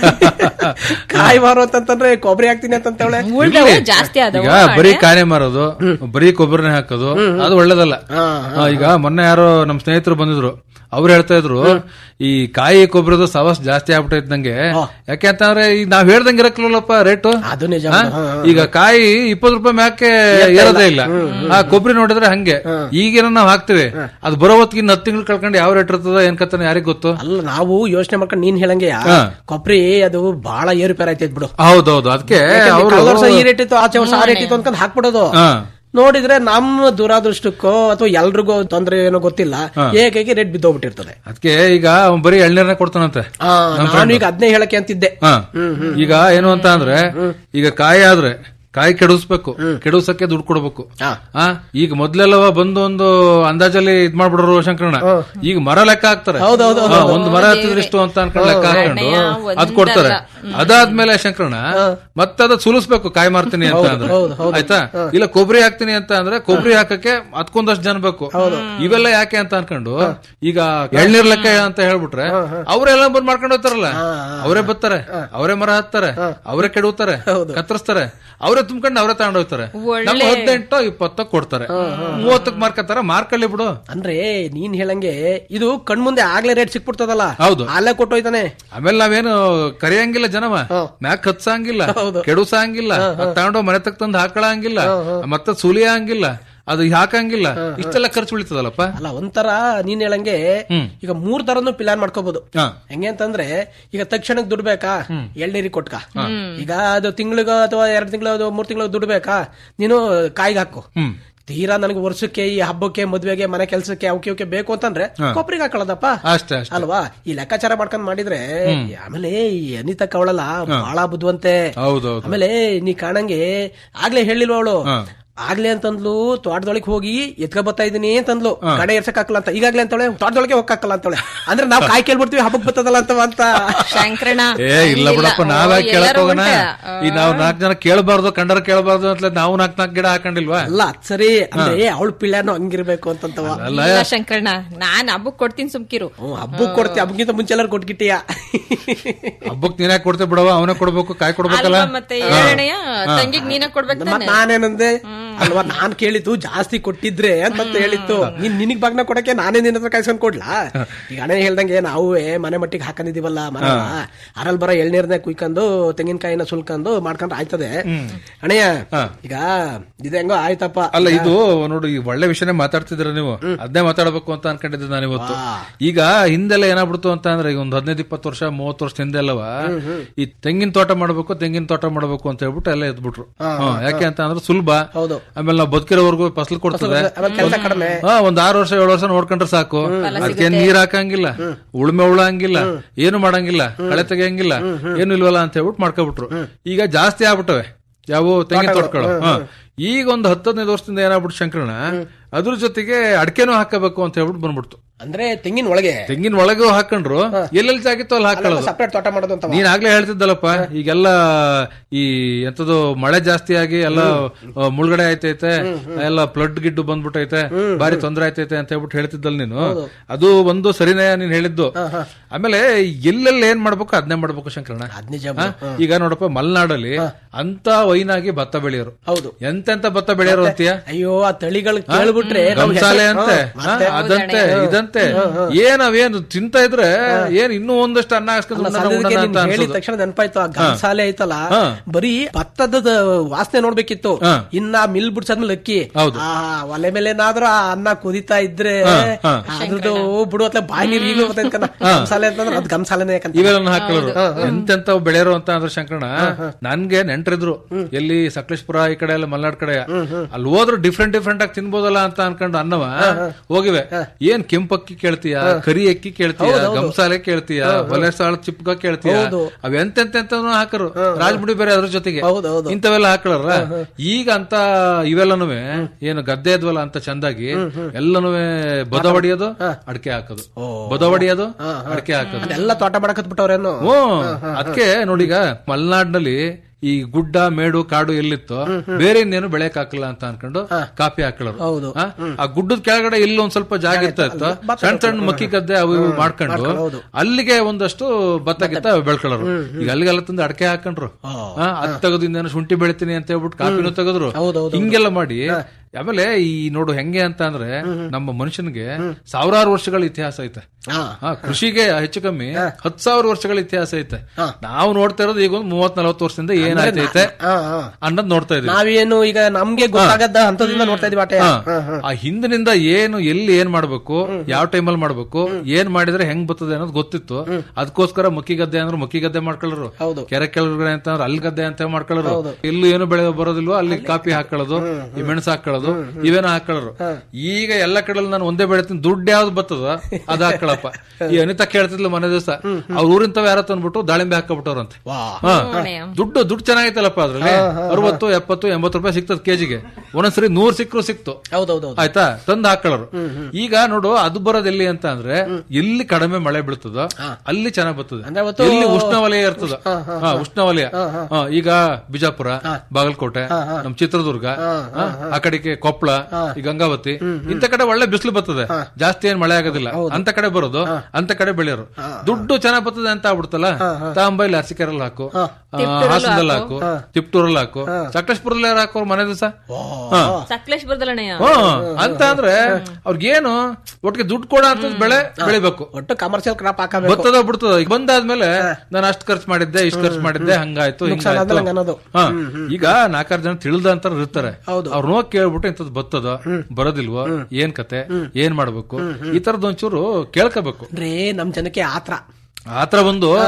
ಕಾಯಿ ಮಾರು ಅಂತಂದ್ರೆ ಕೊಬ್ಬರಿ ಹಾಕ್ತೀನಿ ಅಂತಂತವಳೆ ಉಳ್ದವು ಜಾಸ್ತಿ ಆದವು ಈಗ ಬರೀ ಕಾಯಿಲೆ ಮಾರೋದು ಬರೀ ಕೊಬ್ಬರಿನೇ ಹಾಕೋದು ಅದು ಒಳ್ಳೇದಲ್ಲ ಆ, ಈಗ ಮೊನ್ನೆ ಯಾರೋ ನಮ್ ಸ್ನೇಹಿತರು ಬಂದಿದ್ರು ಅವ್ರು ಹೇಳ್ತಾ ಇದ್ರು ಈ ಕಾಯಿ ಕೊಬ್ಬರದ ಸವಾಸ್ ಜಾಸ್ತಿ ಆಗ್ಬಿಟ್ಟೈತ್ ನಂಗೆ ಯಾಕೆ ಅಂತಂದ್ರೆ ಈಗ ನಾವ್ ಹೇಳ್ದಂಗೆ ಇರಕ್ಲಲ್ಲಪ್ಪ ರೇಟು ಅದು ನಿಜ ಆ? ಈಗ ಕಾಯಿ ಇಪ್ಪತ್ತು ರೂಪಾಯಿ ಮ್ಯಾಕೆ ಏರೋದೇ ಇಲ್ಲ ಆ ಕೊಬ್ಬರಿ ನೋಡಿದ್ರೆ ಹಂಗೆ ಈಗೇನೋ ನಾವ್ ಹಾಕ್ತಿವಿ ಅದು ಬರೋ ಹೊತ್ತಿಗೆ ಇನ್ನು ಹತ್ತು ತಿಂಗಳು ಕಳ್ಕೊಂಡು ಯಾವ ರೇಟ್ ಇರ್ತದ ಏನ್ ಕತ್ತಾನ ಯಾರಿಗ್ ಗೊತ್ತು ಅಲ್ಲ ನಾವು ಯೋಚನೆ ಮಾಡ್ಕೊಂಡು ನೀನ್ ಹೇಳಂಗೆ ಹಾ. ಕೊಬ್ಬರಿ ಅದು ಬಹಳ ಏರುಪೇರ್ ಆಯ್ತೈತ್ ಬಿಡು ಹೌದೌದು ಅದಕ್ಕೆ ಯಾಕಂದ್ರೆ ಅವರು ಕಳ್ದ ವರ್ಷ ಈ ರೇಟ್ ಇತ್ತು ಆಚೆ ವರ್ಷ ಆ ರೇಟ್ ಇತ್ತು ಅನ್ಕೊಂಡ್ ಹಾಕ್ಬಿಡೋದು ನೋಡಿದ್ರೆ ನಮ್ಮ ದುರಾದೃಷ್ಟಕ್ಕೋ ಅಥವಾ ಎಲ್ರಿಗೋ ತೊಂದ್ರೆ ಏನೋ ಗೊತ್ತಿಲ್ಲ ಏಕೈಕಿ ರೇಟ್ ಬಿದ್ದೋಗ್ಬಿಟ್ಟಿರ್ತದೆ ಅದಕ್ಕೆ ಈಗ ಅವ್ನ್ ಬರೀ ಎಳ್ನೀರ್ನ ಕೊಡ್ತಾನಂತೆ ಆ, ನಾನು ಈಗ ಅದನ್ನೇ ಹೇಳಕ್ಕೆ ಅಂತಿದ್ದೆ ಹಾ. ಈಗ ಏನು ಅಂತ ಅಂದ್ರೆ ಈಗ ಕಾಯಿ ಆದ್ರೆ ಕಾಯಿ ಕೆಡಿಸ್ಬೇಕು ಕೆಡಿಸಕ್ಕೆ ದುಡ್ಡು ಕೊಡ್ಬೇಕು ಆ ಈಗ ಮೊದ್ಲೆಲ್ಲವ ಬಂದು ಒಂದು ಅಂದಾಜಲ್ಲಿ ಇದ್ ಮಾಡ್ಬಿಡ್ರು ಶಂಕರಣ್ಣ ಈಗ ಮರ ಲೆಕ್ಕ ಹಾಕ್ತಾರೆ ಹೌದೌದು, ಹಾ, ಒಂದ್ ಮರ ಹತ್ತಿದ್ರೆ ಇಷ್ಟು ಅಂತ ಅನ್ಕೊಂಡು ಲೆಕ್ಕ ಹಾಕೊಂಡು ಅದ್ ಕೊಡ್ತಾರೆ ಅದಾದ್ಮೇಲೆ ಶಂಕರಣ್ಣ ಮತ್ತೆ ಅದ ಸುಲಿಸ್ಬೇಕು ಕಾಯಿ ಮಾರ್ತೀನಿ ಅಂತ ಅಂದ್ರೆ ಆಯ್ತಾ ಇಲ್ಲ ಕೊಬ್ಬರಿ ಹಾಕ್ತೀನಿ ಅಂತ ಅಂದ್ರೆ ಕೊಬ್ಬರಿ ಹಾಕಕ್ಕೆ ಅದಕ್ಕೊಂದಷ್ಟು ಜನ ಬೇಕು ಇವೆಲ್ಲ ಯಾಕೆ ಅಂತ ಅನ್ಕೊಂಡು ಈಗ ಎಳ್ನೀರ್ ಲೆಕ್ಕ ಅಂತ ಹೇಳ್ಬಿಟ್ರೆ ಅವರೆಲ್ಲ ಬಂದ್ ಮಾಡ್ಕೊಂಡು ಹೋಗ್ತಾರಲ್ಲ ಅವರೇ ಬರ್ತಾರೆ ಅವರೇ ಮರ ಹತ್ತಾರೆ ಅವರೇ ಕೆಡುತ್ತಾರೆ ಕತ್ತರಿಸ್ತಾರೆ ಅವರೇ ತುಂಬ್ಕೊಂಡು ಅವರೇ ತಗೊಂಡ್ ಹೋಗ್ತಾರೆ ನಮ್ಗೆ ಹದಿನೆಂಟು ಇಪ್ಪತ್ತು ಕೊಡ್ತಾರೆ ಮೂವತ್ತಕ್ಕೆ ಮಾರ್ಕತ್ತಾರ ಮಾರ್ಕಲ್ಲಿ ಬಿಡು ಅಂದ್ರೆ ನೀನ್ ಹೇಳಂಗೆ ಇದು ಕಣ್ಮುಂದೆ ಆಗ್ಲೇ ರೇಟ್ ಸಿಕ್ಬಿಡ್ತದಲ್ಲ ಹೌದು ಅಲ್ಲೇ ಕೊಟ್ಟೋಯ್ತಾನೆ ಆಮೇಲೆ ನಾವೇನು ಕರಿಯಂಗಿಲ್ಲ ಜನವ ಮ್ಯಾಕ್ ಹತ್ಸಂಗಿಲ್ಲ ಕೆಡುಸಂಗಿಲ್ಲ ತಗೊಂಡೋ ಮನೆ ತಕ್ಕ ತಂದು ಹಾಕಳಂಗಿಲ್ಲ ಮತ್ತೆ ಸುಲಿಯಂಗಿಲ್ಲ ಅದು ಹಾಕಂಗಿಲ್ಲ ಇಷ್ಟೆಲ್ಲ ಖರ್ಚು ಉಳಿತದಲ್ಲಪ್ಪ ಅಲ್ಲ ಒಂಥರ ನೀನ್ ಹೇಳಂಗೆ ಈಗ ಮೂರ್ ತರನು ಪ್ಲಾನ್ ಮಾಡ್ಕೋಬಹುದು ಹಾ. ಹೆಂಗೆ ಅಂತಂದ್ರೆ ಈಗ ತಕ್ಷಣಕ್ ದುಡ್ಡು ಬೇಕಾ ಎಳ್ನೀರಿಗೆ ಕೊಟ್ಕ ಈಗ ಅದು ತಿಂಗಳಿಗ ಅಥವಾ ಎರಡ್ ತಿಂಗಳು ಅಥವಾ ಮೂರ್ ತಿಂಗಳು ದುಡ್ಡು ಬೇಕಾ ನೀನು ಕಾಯಿಗೆ ಹಾಕು ಹ್ಮ್ ತೀರಾ ನನಗೆ ವರ್ಷಕ್ಕೆ ಈ ಹಬ್ಬಕ್ಕೆ ಮದ್ವೆಗೆ ಮನೆ ಕೆಲ್ಸಕ್ಕೆ ಅವಕ್ಕೆ ಅವಕ್ಕೆ ಬೇಕು ಅಂತಂದ್ರೆ ಕೊಬ್ಬರಿಗೆ ಹಾಕೊಳ್ಳೋದಪ್ಪ ಅಷ್ಟೇ ಅಷ್ಟೇ ಅಲ್ವಾ ಈ ಲೆಕ್ಕಾಚಾರ ಮಾಡ್ಕೊಂಡ್ ಮಾಡಿದ್ರೆ ಆಮೇಲೆ ಈ ಅನಿತಾ ಕವಳಲ್ಲ ಬಹಳ ಬುದ್ಧಿವಂತೆ ಹೌದೌದು ಆಮೇಲೆ ನೀ ಕಾಣಂಗೆ ಆಗ್ಲೇ ಹೇಳಿಲ್ವ ಅವಳು ಆಗ್ಲೇ ಅಂತಂದ್ಲು ತೋಟದೊಳಗೆ ಹೋಗಿ ಎತ್ಕ ಬರ್ತಾ ಇದೀನಿ ಅಂತಂದ್ಲು ಗಡೆ ಎರ್ಸಕ್ ಹಾಕಲ್ಲ ಅಂತ ಈಗಾಗ್ಲೇ ಅಂತವಳೆ ತೋಟದೊಳಗೆ ಹೋಗಕ್ಕಾಗಲ್ಲ ಅಂತವಳೆ ಅಂದ್ರೆ ನಾವ್ ಕಾಯಿ ಕೇಳ್ಬಿಡ್ತೀವಿ ಹಬ್ಬಕ್ ಬರ್ತದಲ್ಲ ಅಂತ ಅಂತ ಶಂಕರಣ ಏ ಇಲ್ಲ ಬಿಡಪ್ಪ ನಾವೇ ಕೇಳಕ್ ಹೋಗೋಣ ಈ ನಾವ್ ನಾಲ್ಕು ಜನ ಕೇಳಬಾರ್ದು ಕಂಡರ ಕೇಳಬಾರ್ದು ಅಂತ ನಾವು ನಾಲ್ಕು ನಾಲ್ಕು ಗಿಡ ಹಾಕೊಂಡಿಲ್ವಾ ಅಲ್ಲ ಅದ್ ಸರಿ ಅಂದ್ರೆ ಅವಳ ಪಿಳ್ಯಾನು ಹಂಗಿರ್ಬೇಕು ಅಂತಂತವ ಇಲ್ಲ ಶಂಕರಣ ನಾನ್ ಹಬ್ಬಕ್ ಕೊಡ್ತೀನಿ ಸುಮ್ಕಿರು ಹಬ್ಬಕ್ ಕೊಡ್ತಿ ಹಬ್ಬಕ್ಕಿಂತ ಮುಂಚೆ ಎಲ್ಲಾರು ಕೊಟ್ಗಿಟ್ಟಿಯ ಹಬ್ಬಕ್ ನೀನೇ ಕೊಡ್ತೇ ಬಿಡವ ಅವನೇ ಕೊಡ್ಬೇಕು ಕಾಯಿ ಕೊಡ್ಬೇಕಲ್ಲ ಅಲ್ವಾ ಮತ್ತೆ ಹೇಳಣಯ್ಯ ತಂಗಿಗ್ ನೀನ ಕೊಡ್ಬೇಕು ಮತ್ ನಾನೇನಂದೆ ಅಲ್ವಾ ನಾನ್ ಕೇಳಿದ್ದು ಜಾಸ್ತಿ ಕೊಟ್ಟಿದ್ರೆ ಅಂತ ಹೇಳಿತ್ತು ನೀನ್ ನಿನಗ್ ಬಾಗ್ನ ಕೊಡಕ್ಕೆ ನಾನೇ ನಿನ್ನ ಹತ್ರ ಕಾಯ್ಸ್ಕೊಂಡ್ ಕೊಡ್ಲಾ ಈಗ ಅಣ್ಣ ಹೇಳ್ದಂಗೆ ನಾವು ಮನೆ ಮಟ್ಟಿಗೆ ಹಾಕೊಂಡಿದೀವಲ್ಲ ಮರ ಅರಲ್ಲಿ ಬರೋ ಎಳ್ನೀರ್ನ ಕುಯ್ಕೊಂಡು ತೆಂಗಿನಕಾಯಿನ ಸುಲ್ಕೊಂಡು ಮಾಡ್ಕೊಂಡ್ರೆ ಆಯ್ತದೆ ಅಣ್ಣಯ್ಯ ಈಗ ಇದು ಹೆಂಗೋ ಆಯ್ತಪ್ಪ ಅಲ್ಲ ಇದು ನೋಡಿ ಈ ಒಳ್ಳೆ ವಿಷಯನೇ ಮಾತಾಡ್ತಿದ್ರ ನೀವು ಅದನ್ನೇ ಮಾತಾಡಬೇಕು ಅಂತ ಅನ್ಕೊಂಡಿದ್ದೆ ನಾನು ಇವತ್ತು ಈಗ ಹಿಂದೆಲ್ಲ ಏನಾಗ್ಬಿಡ್ತು ಅಂತ ಅಂದ್ರೆ ಈಗ ಒಂದು ಹದಿನೈದು ಇಪ್ಪತ್ತು ವರ್ಷ ಮೂವತ್ತು ವರ್ಷ ಹಿಂದೆಲ್ಲವ ಈ ತೆಂಗಿನ ತೋಟ ಮಾಡ್ಬೇಕು ತೆಂಗಿನ ತೋಟ ಮಾಡ್ಬೇಕು ಅಂತ ಹೇಳ್ಬಿಟ್ಟು ಎಲ್ಲ ಎದ್ಬಿಟ್ರು ಹ್ಮ್, ಯಾಕೆ ಅಂತ ಅಂದ್ರೆ ಸುಲಭ ಆಮೇಲೆ ನಾವು ಬದುಕಿರೋವರೆಗೂ ಫಸಲು ಕೊಡ್ತದೆ ಆಮೇಲೆ ಕೆಲ್ಸ ಕಡಿಮೆ. ಹಾ, ಒಂದ್ ಆರು ವರ್ಷ ಏಳು ವರ್ಷ ನೋಡ್ಕೊಂಡ್ರೆ ಸಾಕು ಅದಕ್ಕೆ ನೀರ್ ಹಾಕಂಗಿಲ್ಲ ಉಳುಮೆ ಉಳಂಗಿಲ್ಲ ಏನು ಮಾಡಂಗಿಲ್ಲ ಕಳೆ ತೆಗಿಯಂಗಿಲ್ಲ ಏನು ಇಲ್ವಲ್ಲ ಅಂತ ಹೇಳ್ಬಿಟ್ಟು ಮಾಡ್ಕೊಬಿಟ್ರು ಈಗ ಜಾಸ್ತಿ ಆಗ್ಬಿಟ್ಟವೆ ಯಾವ ತೆಂಗಿನ ತೋಟಗಳು ಹಾ. ಈಗ ಒಂದು ಹತ್ತು ಹದಿನೈದು ವರ್ಷದಿಂದ ಏನಾಗ್ಬಿಟ್ಟು ಶಂಕರಣ ಅದ್ರ ಜೊತೆಗೆ ಅಡಕೆನೂ ಹಾಕಬೇಕು ಅಂತ ಹೇಳ್ಬಿಟ್ಟು ಬಂದ್ಬಿಡ್ತು ಅಂದ್ರೆ ತೆಂಗಿನ ಒಳಗೆ ತೆಂಗಿನ ಒಳಗೂ ಹಾಕೊಂಡ್ರು ಎಲ್ಲೆಲ್ಲಿ ಜಾಗಿತ್ತು ಅಲ್ಲಿ ಹಾಕೊಳ್ಳೋದು ಸಪ್ರೇಟ್ ತೋಟ ಮಾಡೋದು ಅಂತ ನೀನ್ ಆಗ್ಲೇ ಹೇಳ್ತಿದ್ದಲ್ಲಪ್ಪ ಈಗೆಲ್ಲ ಈ ಎಂತದು ಮಳೆ ಜಾಸ್ತಿ ಆಗಿ ಎಲ್ಲ ಆ, ಮುಳುಗಡೆ ಆಯ್ತೈತೆ ಎಲ್ಲ ಫ್ಲಡ್ ಗಿಡ್ಡು ಬಂದ್ಬಿಟ್ಟೈತೆ ಬಾರಿ ತೊಂದರೆ ಆಯ್ತೈತೆ ಅಂತ ಹೇಳ್ಬಿಟ್ಟು ಹೇಳ್ತಿದ್ದಲ್ಲ ನೀನು ಅದು ಒಂದು ಸರಿನೇ ನೀನ್ ಹೇಳಿದ್ದು ಆಮೇಲೆ ಎಲ್ಲೆಲ್ಲಿ ಏನ್ ಮಾಡ್ಬೇಕು ಅದನ್ನೇ ಮಾಡ್ಬೇಕು ಶಂಕರಣ್ಣ ನಿಜ ಹಾ? ಈಗ ನೋಡಪ್ಪ ಮಲೆನಾಡಲ್ಲಿ ಅಂತ ವೈನಾಗಿ ಭತ್ತ ಬೆಳೆಯೋರು ಹೌದು ಎಂತೆಂತ ಭತ್ತ ಬೆಳೆಯೋರು ಅಂತೀಯ ಅಯ್ಯೋ ಆ ತಳಿಗಳು ಕೇಳ್ಬಿಟ್ರೆ ನಮ್ಗೆ ಗಂಸಾಲೆ ಹೆಸರು- ಅಂತೆ ಹಾ, ಮತ್ತೆ? ಹಾ, ಅದಂತೆ ಇದಂತೆ ಏನ್ ಅವೇನು ತಿಂತಾ ಇದ್ರೆ ಏನ್ ಇನ್ನೂ ಒಂದಷ್ಟು ಅನ್ನ ಹಾಕ್ಸ್ಕೊಂಡು ಅಲ್ಲ, ಉಣ್ಣೋಣ, ಸದ್ಯಕ್ಕೆ ಉಣ್ಣೋಣ ನೀನ್ ಅಂತ ಹೇಳಿದ ಅನ್ಸೋದು. ತಕ್ಷಣ ನೆನಪಾಯ್ತು ಆ ಗಂಸಾಲೆ ಐತಲ್ಲ ಹಾ. ಬರೀ ಭತ್ತದ ವಾಸನೆ ನೋಡ್ಬೇಕಿತ್ತು ಹಾ. ಇನ್ನ ಮಿಲ್ ಬಿಡ್ಸದ್ಮೇಲೆ ಅಕ್ಕಿ ಹೌದು. ಆ ಒಲೆ ಮೇಲೆ ಏನಾದ್ರೂ ಆ ಅನ್ನ ಕುದಿತಾ ಇದ್ರೆ ಹಾ, ಹಾ. ಅದ್ರದ್ದು ಬಿಡು ಅತ್ಲ ಬಾಯಿ ನೀರು ಈಗಲೂ ಬರ್ತೈತೆ ಕಣ ಗಂಸಾಲೆ ಅಂತಂದ್ರೆ ಅದ್ ಗಂಸಾಲೆನೇ ಯಾಕಂತ ಇವೆಲ್ಲ ಹಾಕೊಳ್ಳೋರು ಎಂತೆಂತ ಬೆಳೆಯರು ಅಂತ ಅಂದ್ರೆ ಶಂಕರಣ ನನ್ಗೆ ನೆಂಟ್ರಿದ್ರು ಎಲ್ಲಿ ಸಕಲೇಶ್ಪುರ ಈ ಕಡೆ ಎಲ್ಲ ಮಲ್ನಾಡ್ ಕಡೆ ಅಲ್ಲಿ ಹೋದ್ರು ಡಿಫ್ರೆಂಟ್ ಡಿಫ್ರೆಂಟ್ ಆಗಿ ತಿನ್ಬೋದಲ್ಲ ಅಂತ ಅನ್ಕೊಂಡು ಅನ್ನವ ಹೋಗಿವೆ ಏನ್ ಕೆಂಪಕ್ಕಿ ಕೇಳ್ತೀಯ ಕರಿ ಅಕ್ಕಿ ಕೇಳ್ತೀಯ ಗಂಸಾಲೆ ಕೇಳ್ತೀಯ ಒಲೆ ಸಾಳ ಚಿಪ್ಕ ಕೇಳ್ತೀಯ ಅವ್ ಎಂತೆಂತ ಹಾಕರು ರಾಜಮುಡಿ ಬೇರೆ ಅದ್ರ ಜೊತೆಗೆ ಇಂಥವೆಲ್ಲ ಹಾಕೊಳ್ಳರ ಈಗ ಅಂತ ಇವೆಲ್ಲನೂ ಏನು ಗದ್ದೆ ಇದ್ವಲ್ಲ ಅಂತ ಚಂದಾಗಿ ಎಲ್ಲನೂ ಬದ ಹೊಡಿಯೋದು ಅಡಕೆ ಹಾಕೋದು ಬದ ಹೊಡಿಯೋದು ಅಡಕೆ ಹಾಕೋದು ಎಲ್ಲ ತೋಟ ಮಾಡಕತ್ ಬಿಟ್ಟವ್ರೇನು ಹ್ಞೂ ಅದಕ್ಕೆ ನೋಡಿ ಈಗ ಮಲೆನಾಡಿನಲ್ಲಿ ಈ ಗುಡ್ಡ ಮೇಡು ಕಾಡು ಎಲ್ಲಿತ್ತು ಬೇರೆ ಇನ್ನೇನು ಬೆಳೆಯಕ್ ಹಾಕಲ್ಲ ಅಂತ ಅನ್ಕೊಂಡು ಕಾಫಿ ಹಾಕೊಳ್ಳೋರು ಆ? ಆ ಗುಡ್ಡದ ಕೆಳಗಡೆ ಇಲ್ಲಿ ಒಂದ್ ಸ್ವಲ್ಪ ಜಾಗ ಇರ್ತಾ ಇತ್ತು ಸಣ್ಣ ಸಣ್ಣ ಮಕ್ಕಿ ಗದ್ದೆ ಅವು ಇವು ಮಾಡ್ಕೊಂಡು ಅಲ್ಲಿಗೆ ಒಂದಷ್ಟು ಭತ್ತ ಗಿತ್ತ ಬೆಳ್ಕೊಳ್ಳೋರು ಈಗ ಅಲ್ಲಿಗೆಲ್ಲ ತಂದು ಅಡಕೆ ಹಾಕೊಂಡ್ರು ಆ, ಅದ್ ತೆಗೆದು ಇನ್ನೇನು ಶುಂಠಿ ಬೆಳಿತೀನಿ ಅಂತ ಹೇಳ್ಬಿಟ್ಟು ಕಾಫಿನೂ ತೆಗೆದ್ರು ಹಿಂಗೆಲ್ಲ ಮಾಡಿ ಆಮೇಲೆ ಈ ನೋಡು ಹೆಂಗೆ ಅಂತ ಅಂದ್ರೆ ನಮ್ಮ ಮನುಷ್ಯನಿಗೆ ಸಾವಿರಾರು ವರ್ಷಗಳ ಇತಿಹಾಸ ಐತೆ ಆ, ಕೃಷಿಗೆ ಹೆಚ್ಚು ಕಮ್ಮಿ ಹತ್ ಸಾವಿರ ವರ್ಷಗಳ ಇತಿಹಾಸ ಐತೆ ನಾವು ನೋಡ್ತಾ ಇರೋದು ಈಗ ಒಂದು ಮೂವತ್ ನಲವತ್ತು ವರ್ಷದಿಂದ ಏನಾಯ್ತೈತೆ ಅನ್ನೋದ್ ನೋಡ್ತಾ ಇದೀವಿ ನಾವೇನು ಈಗ ನಮ್ಗೆ ಗೊತ್ತಾಗದ ಹಂತದಿಂದ ನೋಡ್ತಾ ಇದೀವಿ ಆಟ ಹಾ. ಆ ಹಿಂದಿನಿಂದ ಏನು ಎಲ್ಲಿ ಏನ್ ಮಾಡ್ಬೇಕು ಯಾವ ಟೈಮಲ್ಲಿ ಮಾಡ್ಬೇಕು ಏನ್ ಮಾಡಿದ್ರೆ ಹೆಂಗ್ ಬರ್ತದೆ ಅನ್ನೋದು ಗೊತ್ತಿತ್ತು ಅದಕ್ಕೋಸ್ಕರ ಮಕ್ಕಿ ಗದ್ದೆ ಅಂದ್ರೆ ಮಕ್ಕಿ ಗದ್ದೆ ಮಾಡ್ಕೊಳ್ಳೋರು ಕೆರೆ ಕೆಳಗಡೆ ಅಂತ ಅಂದ್ರೆ ಅಲ್ಲಿ ಗದ್ದೆ ಅಂತ ಮಾಡ್ಕೊಳ್ಳೋರು ಎಲ್ಲೂ ಏನು ಬೆಳೆ ಬರೋದಿಲ್ವೋ ಅಲ್ಲಿ ಕಾಫಿ ಹಾಕೊಳ್ಳೋದು ಈ ಮೆಣಸು ಹಾಕೊಳ್ಳೋದು ಇವೇನೋ ಹಾಕೊಳ್ಳೋರು ಈಗ ಎಲ್ಲ ಕಡೆ ನಾನು ಒಂದೇ ಬೆಳಿತೀನಿ ದುಡ್ಡು ಯಾವ್ದು ಬರ್ತದ ಅದ್ ಹಾಕೊಳ್ಳಪ್ಪ ಈ ಅನಿತಾ ಕೇಳ್ತಿದ್ಲು ಮನೆ ದಿವಸ ಅವ್ರ ಊರಿನ ತಾವ್ ಯಾರ ತಂದ್ಬಿಟ್ಟು ದಾಳಿಂಬೆ ಹಾಕಬಿಟ್ಟವ್ರಂತೆ ಹಾ. ದುಡ್ಡು ದುಡ್ಡು ಚೆನ್ನಾಗೈತಲ್ಲಪ್ಪ ಅದ್ರಲ್ಲಿ ಅರವತ್ತು ಎಪ್ಪತ್ತು ಎಂಬತ್ತು ರೂಪಾಯಿ ಸಿಗ್ತದ ಕೆಜಿಗೆ ಒಂದೊಂದ್ಸರಿ ನೂರ್ ಸಿಕ್ಕರು ಸಿಕ್ತು ಹೌದೌದು ಆಯ್ತಾ ತಂದು ಹಾಕೊಳ್ಳೋರು ಈಗ ನೋಡು ಅದು ಬರೋದು ಎಲ್ಲಿ ಅಂತ ಅಂದ್ರೆ ಎಲ್ಲಿ ಕಡಿಮೆ ಮಳೆ ಬೀಳ್ತದೋ ಅಲ್ಲಿ ಚೆನ್ನಾಗ್ ಬರ್ತದೆ ಅವತ್ತು- ಎಲ್ಲಿ ಉಷ್ಣವಲಯ ಇರ್ತದ ಹಾ, ಉಷ್ಣವಲಯ ಹಾ, ಈಗ ಬಿಜಾಪುರ ಬಾಗಲಕೋಟೆ ನಮ್ ಚಿತ್ರದುರ್ಗ ಹಾ, ಆ ಕಡೆಗೆ ಕೊಪ್ಪಳ ಈ ಗಂಗಾವತಿ ಇಂತ ಕಡೆ ಒಳ್ಳೆ ಬಿಸಿಲು ಬರ್ತದೆ ಜಾಸ್ತಿ ಏನ್ ಮಳೆ ಆಗೋದಿಲ್ಲ ಅಂತ ಕಡೆ ಬರೋದು ಅಂತ ಕಡೆ ಬೆಳೆಯೋರು ದುಡ್ಡು ಚೆನ್ನಾಗ್ ಬರ್ತದೆ ಅಂತ ಆಗ್ಬಿಡ್ತಲ್ಲ ತಾಂಬೈಲಿ ಅರಸಿಕೆರಲ್ಲಿ ಹಾಕು ಆ, ಹಾಸನದಲ್ಲಿ ಹಾಕು ತಿಪ್ಟೂರಲ್ಲಿ ಹಾಕು ಸಕಲೇಶ್ಪುರದಲ್ಲಿ ಯಾರು ಹಾಕೋರು ಮನೆ ದಿವಸ ಸಕಲೇಶ್ಪುರದಲ್ಲಣ್ಣಯ್ಯ ಅಂತ ಅಂದ್ರೆ ಅವ್ರಿಗೇನು ಒಟ್ಟಿಗೆ ದುಡ್ಡು ಕೊಡ ಅಂತ ಬೆಳೆ ಬೆಳಿಬೇಕು ಒಟ್ಟು ಕಮರ್ಷಿಯಲ್ ಕ್ರಾಪ್ ಹಾಕಬೇಕು ಬರ್ತದ ಬಿಡ್ತದ ಈಗ ಬಂದಾದ್ಮೇಲೆ ನಾನು ಅಷ್ಟ್ ಖರ್ಚು ಮಾಡಿದ್ದೆ ಇಷ್ಟ್ ಖರ್ಚು ಮಾಡಿದ್ದೆ ಹಂಗಾಯ್ತು ನುಕ್ಸಾನ್ ಹಿಂಗಾಯ್ತು ಆದ್ಮೇಲೆ ಅನ್ನೋದು. ಹಾ. ಈಗ ನಾಲ್ಕಾರು ಜನ ತಿಳಿದ ಅಂತ ಇರ್ತಾರೆ ಅವ್ರ ನೋಗ್ ಕೇಳ್ಬಿಟ್ಟು ಇಂಥದ್ದು ಬರ್ತದ ಬರೋದಿಲ್ವೋ ಏನ್ ಕತೆ ಏನ್ ಮಾಡ್ಬೇಕು ಈ ತರದ್ ಒಂಚೂರು ಕೇಳ್ಕೋಬೇಕು ಅಂದ್ರೆ ನಮ್ ಜನಕ್ಕೆ ಆತ್ರ ಆತರ ಬಂದು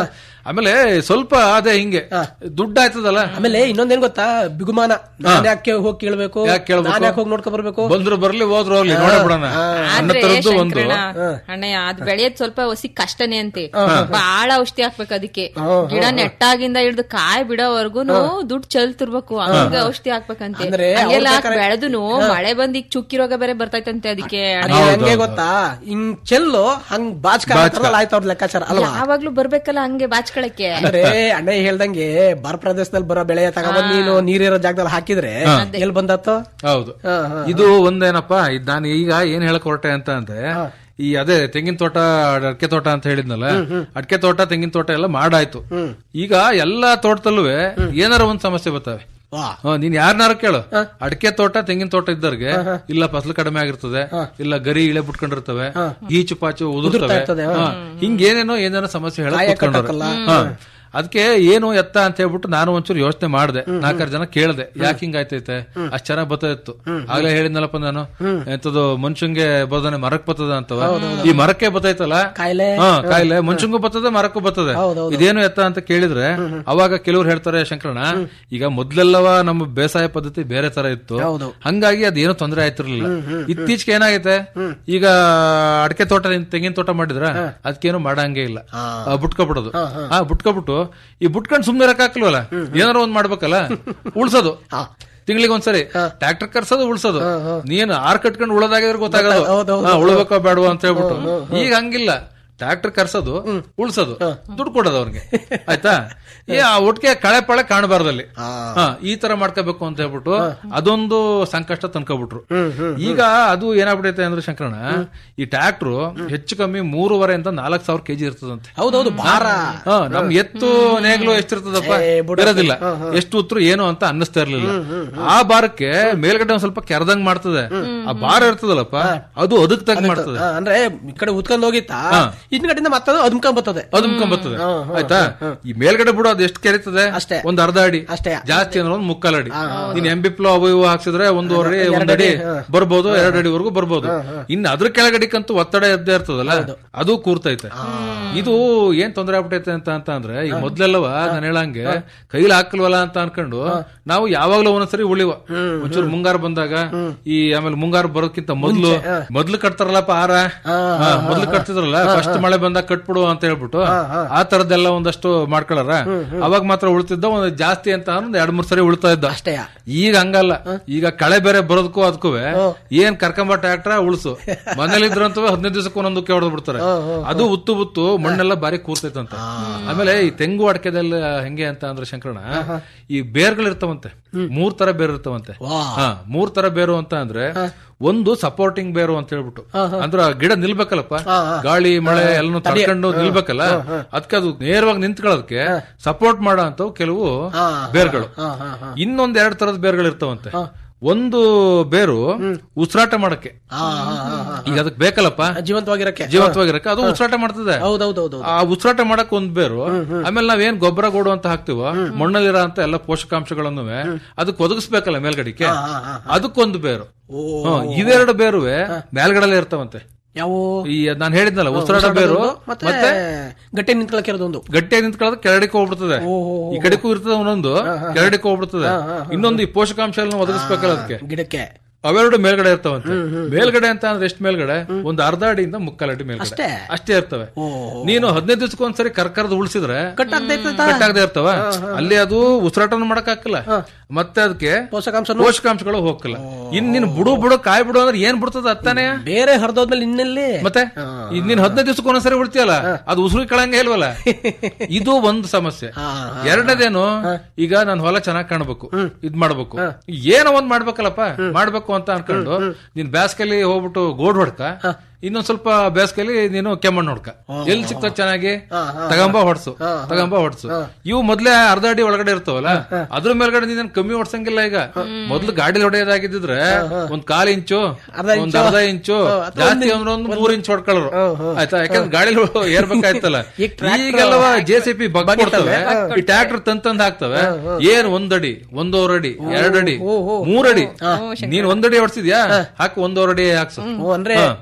ಆಮೇಲೆ ಸ್ವಲ್ಪ ಅದೇ ಹಿಂಗೆ ದುಡ್ಡು ಆಯ್ತದಲ್ಲ ಆಮೇಲೆ ಇನ್ನೊಂದೇನ್ ಗೊತ್ತಾ ಬಿಗುಮಾನ ನಾನ್ ಯಾಕೆ ಹೋಗಿ ಕೇಳ್ಬೇಕು ಯಾಕ್ ಕೇಳ್ಬೇಕು? ನಾನ್ ಯಾಕೆ ಹೋಗಿ ನೋಡ್ಕೊ ಬರ್ಬೇಕು ಬಂದ್ರು ಬರ್ಲಿ ಹೋದ್ರು ಹೋಗ್ಲಿ ನೋಡೇ ಬಿಡೋಣ ಅನ್ನೋ ಆದ್ರೆ ತರದ್ದು ಒಂದು ಶಂಕರಣ್ಣ, ಅಣ್ಣಯ್ಯ ಅದ್ ಬೆಳೆಯೋದ್ ಸ್ವಲ್ಪ ಹೊಸಿ ಕಷ್ಟನೇ ಅಂತೆ ಬಾಳ ಔಷಧಿ ಹಾಕ್ಬೇಕು ಅದಕ್ಕೆ ಗಿಡ ನೆಟ್ಟಾಗಿಂದ ಹಿಡ್ದು ಕಾಯಿ ಬಿಡೋವರ್ಗುನು ದುಡ್ಡು ಚೆಲ್ತಿರ್ಬೇಕು ಹಂಗ ಔಷಧಿ ಹಾಕ್ಬೇಕಂತೆ ಅಂದ್ರೆ ಹಂಗೆಲ್ಲ ಅವ್ರ ಪ್ರಕಾರ- ಬೆಳೆದುನು ಮಳೆ ಬಂದ್ ಈಗ ಚುಕ್ಕಿ ರೋಗ ಬೇರೆ ಬರ್ತೈತಂತೆ ಅದಕ್ಕೆ ಅದೇ ಹೆಂಗೆ ಗೊತ್ತಾ ಹಿಂಗ್ ಚೆಲ್ಲು ಹಂಗ್ ಬಾಚ್ಕ ಆಯ್ತು ಅವ್ರ ಲೆಕ್ಕಾಚಾರ ಅಲ್ವಾ ಯಾವಾಗ್ಲೂ ಬರ್ಬೇಕಲ್ಲ ಹಂಗೆ ಬಾಚ್ಕೊಳಕ್ಕೆ ಅಂದ್ರೆ ಅಣ್ಣ ಹೇಳ್ದಂಗೆ ಬರ ಪ್ರದೇಶದಲ್ಲಿ ಬರೋ ಬೆಳೆ ತಗೊಂಡ್ ನೀನು ನೀರಿರೋ ಜಾಗದಲ್ಲಿ ಹಾಕಿದ್ರೆ ಎಲ್ಲಿ ಬಂದತ್ತೋ ಹೌದು ಇದು ಒಂದೇನಪ್ಪ ಇದ್ ನಾನು ಈಗ ಏನ್ ಹೇಳಕ್ ಹೊರಟೆ ಅಂತ ಅಂದ್ರೆ ಈ ಅದೇ ತೆಂಗಿನ ತೋಟ ಅಡಕೆ ತೋಟ ಅಂತ ಹೇಳಿದ್ನಲ್ಲ ಅಡಕೆ ತೋಟ ತೆಂಗಿನ ತೋಟ ಎಲ್ಲ ಮಾಡಾಯ್ತು ಈಗ ಎಲ್ಲಾ ತೋಟದಲ್ಲೂ ಏನಾರ ಒಂದ್ ಸಮಸ್ಯೆ ಬರ್ತವೆ ಹ್ಮ್, ನೀನ್ ಯಾರನ್ನಾರು ಕೇಳು ಅಡಕೆ ತೋಟ ತೆಂಗಿನ ತೋಟ ಇದ್ದವ್ರಿಗೆ ಇಲ್ಲ ಫಸಲು ಕಡಿಮೆ ಆಗಿರ್ತದೆ ಇಲ್ಲ ಗರಿ ಇಳೆ ಬಿಟ್ಕೊಂಡಿರ್ತವೆ ಈಚು ಪಾಚು ಉದುರ್ತವೆ ಇರ್ತದೆ, ಹಾ. ಹಿಂಗೇನೇನೋ ಏನೇನೋ ಸಮಸ್ಯೆ ಹೇಳಕ್ ಕಾಯ ಕೂತ್ಕೊಂಡವ್ರೆ. ಕಟ್ಟಕ್ಕಲ್ಲ. ಹಾ. ಅದಕ್ಕೆ ಏನು ಎತ್ತ ಅಂತ ಹೇಳ್ಬಿಟ್ಟು ನಾನು ಒಂಚೂರು ಯೋಚನೆ ಮಾಡಿದೆ ನಾಲ್ಕಾರು ಜನ ಕೇಳ್ದೆ ಯಾಕೆ ಹಿಂಗ್ ಆಯ್ತೈತೆ ಅಷ್ಟ್ ಚೆನ್ನಾಗ್ ಬತ್ತ ಇತ್ತು ಆಗ್ಲೇ ಹೇಳಿದ್ನಲ್ಲಪ್ಪ ನಾನು ಎಂತದು ಮನುಷ್ಯಂಗೆ ಬರ್ತದೆ ಮರಕ್ ಬರ್ತದ ಅಂತವ ಈ ಮರಕ್ಕೆ ಬತ್ತೈತಲ್ಲ ಕಾಯಿಲೆ ಹಾ ಕಾಯಿಲೆ ಮನುಷ್ಯಂಗೂ ಬರ್ತದೆ ಮರಕ್ಕೂ ಬರ್ತದೆ ಇದೇನು ಎತ್ತ ಅಂತ ಕೇಳಿದ್ರೆ ಅವಾಗ ಕೆಲವ್ರು ಹೇಳ್ತಾರೆ ಶಂಕರಣ್ಣ ಈಗ ಮೊದ್ಲೆಲ್ಲವ ನಮ್ಮ ಬೇಸಾಯ ಪದ್ಧತಿ ಬೇರೆ ತರ ಇತ್ತು ಹಂಗಾಗಿ ಅದೇನು ತೊಂದರೆ ಆಯ್ತಿರ್ಲಿಲ್ಲ ಇತ್ತೀಚೆಗೆ ಏನಾಗೈತೆ ಈಗ ಅಡಕೆ ತೋಟ ನಿನ್ ತೆಂಗಿನ ತೋಟ ಮಾಡಿದ್ರ ಅದಕ್ಕೇನು ಮಾಡಂಗೆ ಇಲ್ಲ ಆ, ಬುಟ್ಕೊಬಿಡೋದು ಆ ಬುಟ್ಕೊಬಿಟ್ಟು ಈ ಬುಟ್ಕೊಂಡ್ ಸುಮ್ನೆ ಇರಕ್ಕಾಗಲ್ವಲ್ಲ ಏನಾರ ಒಂದ್ ಮಾಡ್ಬೇಕಲ್ಲ ಉಳ್ಸೋದು ತಿಂಗಳಿಗೆ ಒಂದ್ಸರಿ ಟ್ರಾಕ್ಟರ್ ಕರ್ಸೋದು ಉಳ್ಸೋದು ನೀನು ಆರ್ ಕಟ್ಕೊಂಡು ಉಳೋದಾಗಿದ್ರೆ ಗೊತ್ತಾಗೋದು ಹಾ, ಉಳ್ಬೇಕೋ ಬೇಡವೋ ಅಂತ ಹೇಳ್ಬಿಟ್ಟು ಈಗ ಹಂಗಿಲ್ಲ ಟ್ರಾಕ್ಟರ್ ಕರ್ಸೋದು ಉಳ್ಸೋದು ದುಡ್ಡು ಕೊಡೋದು ಅವ್ರಿಗೆ ಆಯ್ತಾ ಏ ಆ ಒಟ್ಟಿಗೆ ಕಳೆ ಪಳೆ ಕಾಣಬಾರ್ದಲ್ಲಿ ಹಾ, ಈ ತರ ಮಾಡ್ಕೋಬೇಕು ಅಂತ ಹೇಳ್ಬಿಟ್ಟು ಅದೊಂದು ಸಂಕಷ್ಟ ತಂದ್ಕೊಬಿಟ್ರು ಈಗ ಅದು ಏನಾಗ್ಬಿಟ್ಟೈತೆ ಅಂದ್ರೆ ಶಂಕರಣ ಈ ಟ್ರಾಕ್ಟ್ರು ಹೆಚ್ಚು ಕಮ್ಮಿ ಮೂರುವರೆ ಅಂತ ನಾಲ್ಕ್ ಸಾವಿರ ಕೆಜಿ ಇರ್ತದಂತೆ ಹೌದೌದು ಭಾರ ಹಾ, ನಮ್ ಎತ್ತು ನೇಗ್ಲು ಎಷ್ಟಿರ್ತದಪ್ಪ ಇರೋದಿಲ್ಲ ಎಷ್ಟು ಉತ್ತರ ಏನು ಅಂತ ಅನ್ನಿಸ್ತಾ ಇರ್ಲಿಲ್ಲ ಆ ಭಾರಕ್ಕೆ ಮೇಲ್ಗಡೆ ಒಂದ್ ಸ್ವಲ್ಪ ಕೆರೆದಂಗ್ ಮಾಡ್ತದೆ ಆ ಭಾರ ಇರ್ತದಲ್ಲಪ್ಪ ಅದು ಅದಕ್ತಾಗ ಮಾಡ್ತದೆ ಹಾ, ಅಂದ್ರೆ ಈ ಕಡೆ ಉತ್ಕೊಂಡ್ ಹೋಗಿತ್ತಾ ಹಿಂದ್ಗಡೆಯಿಂದ ಮತ್ತದು ಅದ್ಕೊಂಡ್ ಬರ್ತದೆ ಅದುಮ್ಕೊಂಬರ್ತದೆ ಆಯ್ತಾ ಈ ಮೇಲ್ಗಡೆ ಬಿಡು ಅದು ಎಷ್ಟು ಕೆರಿತದೆ ಅಷ್ಟೇ. ಒಂದ್ ಅರ್ಧ ಅಡಿ ಅಷ್ಟೇ. ಜಾಸ್ತಿ ಅಂದ್ರೆ ಒಂದ್ ಮುಕ್ಕಾಲ್ ಅಡಿ ನೀನ್ ಎಂಬಿಪ್ಲೋ ಅವು ಇವು ಹಾಕ್ಸಿದ್ರೆ ಒಂದೂವರೆ ಅಡಿ ಒಂದ್ ಅಡಿ ಬರ್ಬೋದು ಎರಡ್ ಅಡಿವರೆಗೂ ಬರ್ಬೋದು ಇನ್ನು ಅದ್ರ ಕೆಳಗಡಿಕಂತೂ ಒತ್ತಡ ಎದ್ದೇ ಇರ್ತದಲ್ಲ ಅದು ಕೂರ್ತೈತೆ ಇದು ಏನ್ ತೊಂದರೆ ಆಗ್ಬಿಟ್ಟೈತೆ ಅಂತ ಅಂತ ಅಂದ್ರೆ ಈಗ ಮೊದ್ಲೆಲ್ಲವ ನಾನು ಹೇಳಂಗೆ ಕೈಲಿ ಹಾಕಲ್ವಲ್ಲ ಅಂತ ಅನ್ಕೊಂಡು ನಾವು ಯಾವಾಗ್ಲೂ ಒಂದೊಂದ್ಸರಿ ಉಳಿವ ಒಂಚೂರು ಮುಂಗಾರು ಬಂದಾಗ ಈ ಆಮೇಲೆ ಮುಂಗಾರು ಬರೋಕ್ಕಿಂತ ಮೊದ್ಲು ಮೊದ್ಲು ಕಟ್ತಾರಲ್ಲಪ್ಪ ಆರ ಹಾ, ಮೊದ್ಲು ಕಟ್ತಿದ್ರಲ್ಲ ಫಸ್ಟ್ ಮಳೆ ಬಂದಾಗ ಕಟ್ಬಿಡು ಅಂತ ಹೇಳ್ಬಿಟ್ಟು ಆ ತರದ್ದೆಲ್ಲ ಒಂದಷ್ಟು ಮಾಡ್ಕೊಳಾರ ಅವಾಗ ಮಾತ್ರ ಉಳ್ತಿದ್ದ ಒಂದು ಜಾಸ್ತಿ ಅಂತ ಒಂದ್ ಎರಡ್ ಮೂರ್ ಸರಿ ಉಳ್ತಾ ಇದ್ದ ಅಷ್ಟೇ ಈಗ ಹಂಗಲ್ಲ ಈಗ ಕಳೆ ಬೇರೆ ಬರೋದಕ್ಕೂ ಅದಕ್ಕೂ ಏನ್ ಕರ್ಕೊಂಬ ಟ್ರ್ಯಾಕ್ಟರ್ ಉಳ್ಸು ಮನೇಲಿ ಇದ್ರಂತೂ ಹದಿನೈದು ದಿವಸಕ್ಕೆ ಒಂದೊಂದು ಹೊಡೆದ್ ಬಿಡ್ತಾರೆ ಅದು ಉತ್ತು ಉತ್ತು ಮಣ್ಣೆಲ್ಲ ಬಾರಿ ಕೂರ್ತೈತಂತೆ ಆಮೇಲೆ ಈ ತೆಂಗು ಅಡಕೆದೆಲ್ಲ ಹೆಂಗೆ ಅಂತ ಅಂದ್ರೆ ಶಂಕರಣ ಈ ಬೇರ್ಗಳು ಇರ್ತಾವಂತೆ ಮೂರ್ ತರ ಬೇರು ಇರ್ತಾವಂತೆ ಹಾ ಮೂರ್ ತರ ಬೇರು ಅಂತ ಅಂದ್ರೆ ಒಂದು ಸಪೋರ್ಟಿಂಗ್ ಬೇರು ಅಂತ ಹೇಳ್ಬಿಟ್ಟು ಅಂದ್ರೆ ಆ ಗಿಡ ನಿಲ್ಬೇಕಲ್ಲಪ್ಪ ಗಾಳಿ ಮಳೆ ಎಲ್ಲಾನು ತಡ್ಕೊಂಡು ನಿಲ್ಬೇಕಲ್ಲ ಅದಕ್ಕೆ ಅದು ನೇರವಾಗಿ ನಿಂತ್ಕೊಳ್ಳೋದಕ್ಕೆ ಸಪೋರ್ಟ್ ಮಾಡೋ ಅಂತವು ಕೆಲವು ಬೇರ್ಗಳು ಇನ್ನೊಂದ್ ಎರಡ್ ತರದ ಬೇರ್ಗಳು ಇರ್ತಾವಂತೆ ಒಂದು ಬೇರು ಉಸಿರಾಟ ಮಾಡಕ್ಕೆ ಈಗ ಅದಕ್ಕೆ ಬೇಕಲ್ಲಪ್ಪ ಜೀವಂತವಾಗಿರಕ್ಕೆ ಜೀವಂತವಾಗಿರಕ್ಕೆ ಅದು ಉಸಿರಾಟ ಮಾಡ್ತದೆ ಹೌದೌದೌದು ಆ ಉಸಿರಾಟ ಮಾಡಕ್ ಒಂದ್ ಬೇರು ಆಮೇಲೆ ನಾವೇನ್ ಗೊಬ್ಬರ ಗೋಡು ಅಂತ ಹಾಕ್ತಿವೋ ಮಣ್ಣಲ್ಲಿರೋ ಅಂತ ಎಲ್ಲ ಪೋಷಕಾಂಶಗಳನ್ನು ಅದಕ್ಕೆ ಒದಗಿಸ್ಬೇಕಲ್ಲ ಮೇಲ್ಗಡಿಕೆ ಅದಕ್ಕೊಂದು ಬೇರು ಹ್ಮ್, ಇವೆರಡು ಬೇರುವೆ ಮೇಲ್ಗಡಲ್ಲೇ ಇರ್ತಾವಂತೆ ಯಾವ ಈ ನಾನ್ ಹೇಳಿದ್ನಲ್ಲ ಉಸಿರಾಟ ಬೇರು ಮತ್ತೆ ಮತ್ತೆ ಗಟ್ಟಿ ನಿಂತ್ಕೊಳಕ್ಕೆ ಇರೋದೊಂದು ಗಟ್ಟಿಯಾಗಿ ನಿಂತ್ಕೊಳ್ಳೋದು ಕೆಳಗಡೆಗೆ ಹೋಗ್ಬಿಡ್ತದೆ ಈ ಕಡೆಗೂ ಇರ್ತದೆ ಒಂದೊಂದು ಕೆಳಗಡೆಗೆ ಹೋಗ್ಬಿಡ್ತದೆ ಇನ್ನೊಂದು ಈ ಪೋಷಕಾಂಶ ಒದಗಿಸ್ಬೇಕಲ್ಲ ಅದಕ್ಕೆ ಗಿಡಕ್ಕೆ ಅವೆರಡು ಮೇಲ್ಗಡೆ ಇರ್ತಾವಂತೆ ಮೇಲ್ಗಡೆ ಅಂತ ಅಂದ್ರೆ ಎಷ್ಟು ಮೇಲ್ಗಡೆ ಒಂದು ಅರ್ಧ ಅಡಿಯಿಂದ ಮುಕ್ಕಾಲ್ ಅಡಿ ಮೇಲ್ಗಡೆ ಅಷ್ಟೇ? ಅಷ್ಟೇ ಇರ್ತವೆ ನೀನು ಹದಿನೈದು ದಿವಸಕ್ಕೆ ಒಂದ್ಸರಿ ಕರ್ಕರ್ದು ಉಳಿಸಿದ್ರೆ ಕಟ್ಟಾಗ್ತಾ ಇರ್ತೈತಾ? ಕಟ್ಟಾಗದೆ ಇರ್ತವ ಅಲ್ಲಿ ಅದು ಉಸಿರಾಟನ ಮಾಡಕ್ ಹಾಕಲ್ಲ ಮತ್ತೆ ಅದಕ್ಕೆ ಪೋಷಕಾಂಶ ಪೋಷಕಾಂಶಗಳು ಹೋಗಲ್ಲ ಇನ್ ನೀನ್ ಬುಡು ಬುಡು ಕಾಯಿ ಬಿಡು ಅಂದ್ರೆ ಏನ್ ಬಿಡ್ತದ ಅತ್ತಾನೆ ಬೇರೆ ಹರಿದೋದ್ಮೇಲೆ ಇನ್ನೆಲ್ಲಿ ಮತ್ತೆ ಇದ್ ನೀನ್ ಹದಿನೈದು ದಿವಸಕ್ಕೆ ಒಂದ್ಸರಿ ಬಿಡ್ತೀಯಲ್ಲ ಅದು ಉಸಿರು ಕಳಂಗೆ ಇಲ್ವಲ್ಲ ಇದು ಒಂದು ಸಮಸ್ಯೆ ಎರಡನೇದೇನು ಈಗ ನಾನು ಹೊಲ ಚೆನ್ನಾಗ್ ಕಾಣ್ಬೇಕು ಇದ್ ಮಾಡ್ಬೇಕು ಏನೋ ಒಂದ್ ಮಾಡ್ಬೇಕಲ್ಲಪ್ಪ ಮಾಡ್ಬೇಕು ಅಂತ ಅನ್ಕೊಂಡು ನೀನ್ ಬ್ಯಾಸ್ಕಲ್ಲಿ ಹೋಗ್ಬಿಟ್ಟು ಗೋಡ್ ಹೊಡ್ಕ ಇನ್ನೊಂದ್ ಸ್ವಲ್ಪ ಬೇಸಿಗೆಲಿ ನೀನು ಕೆಮ್ಮಣ್ಣು ಹೊಡ್ಕ ಎಲ್ಲಿ ಸಿಗ್ತದ ಚೆನ್ನಾಗಿ ತಗಂಬ ಹೊಡ್ಸು ತಗಂಬ ಹೊಡ್ಸು ಇವು ಮೊದ್ಲೇ ಅರ್ಧ ಅಡಿ ಒಳಗಡೆ ಇರ್ತಾವಲ್ಲ ಅದ್ರ ಮೇಲ್ಗಡೆ ನೀನ್ ಕಮ್ಮಿ ಹೊಡ್ಸಂಗಿಲ್ಲ ಈಗ ಮೊದ್ಲು ಗಾಡಿ ಹೊಡೆಯೋದಾಗಿದ್ರೆ ಒಂದ್ ಕಾಲ್ ಇಂಚು ಒಂದ್ ಅರ್ಧ ಇಂಚು ಜಾಸ್ತಿ ಅಂದ್ರೆ ಒಂದ್ ಮೂರ್ ಇಂಚ್ ಹೊಡ್ಕೊಳ್ಳೋರು ಆಯ್ತಾ ಯಾಕಂದ್ರೆ ಗಾಡಿ ಏರ್ಬೇಕಾಯ್ತಲ್ಲ ಈಗೆಲ್ಲವ ಜೆ ಸಿ ಪಿ ಕೊಡ್ತವೆ ಈ ಟ್ರ್ಯಾಕ್ಟರ್ ತಂದ್ ತಂದ್ ಹಾಕ್ತವೆ ಏನ್ ಒಂದಡಿ ಒಂದೂವರೆ ಅಡಿ ಎರಡಡಿ ಮೂರಡಿ ನೀನ್ ಒಂದಡಿ ಹೊಡ್ಸಿದ್ಯಾ ಹಾಕು ಒಂದೂವರೆ ಅಡಿ ಹಾಕ್ಸು ಅಂದ್ರೆ ಹಾ. ಅವ್ನು ನಾನು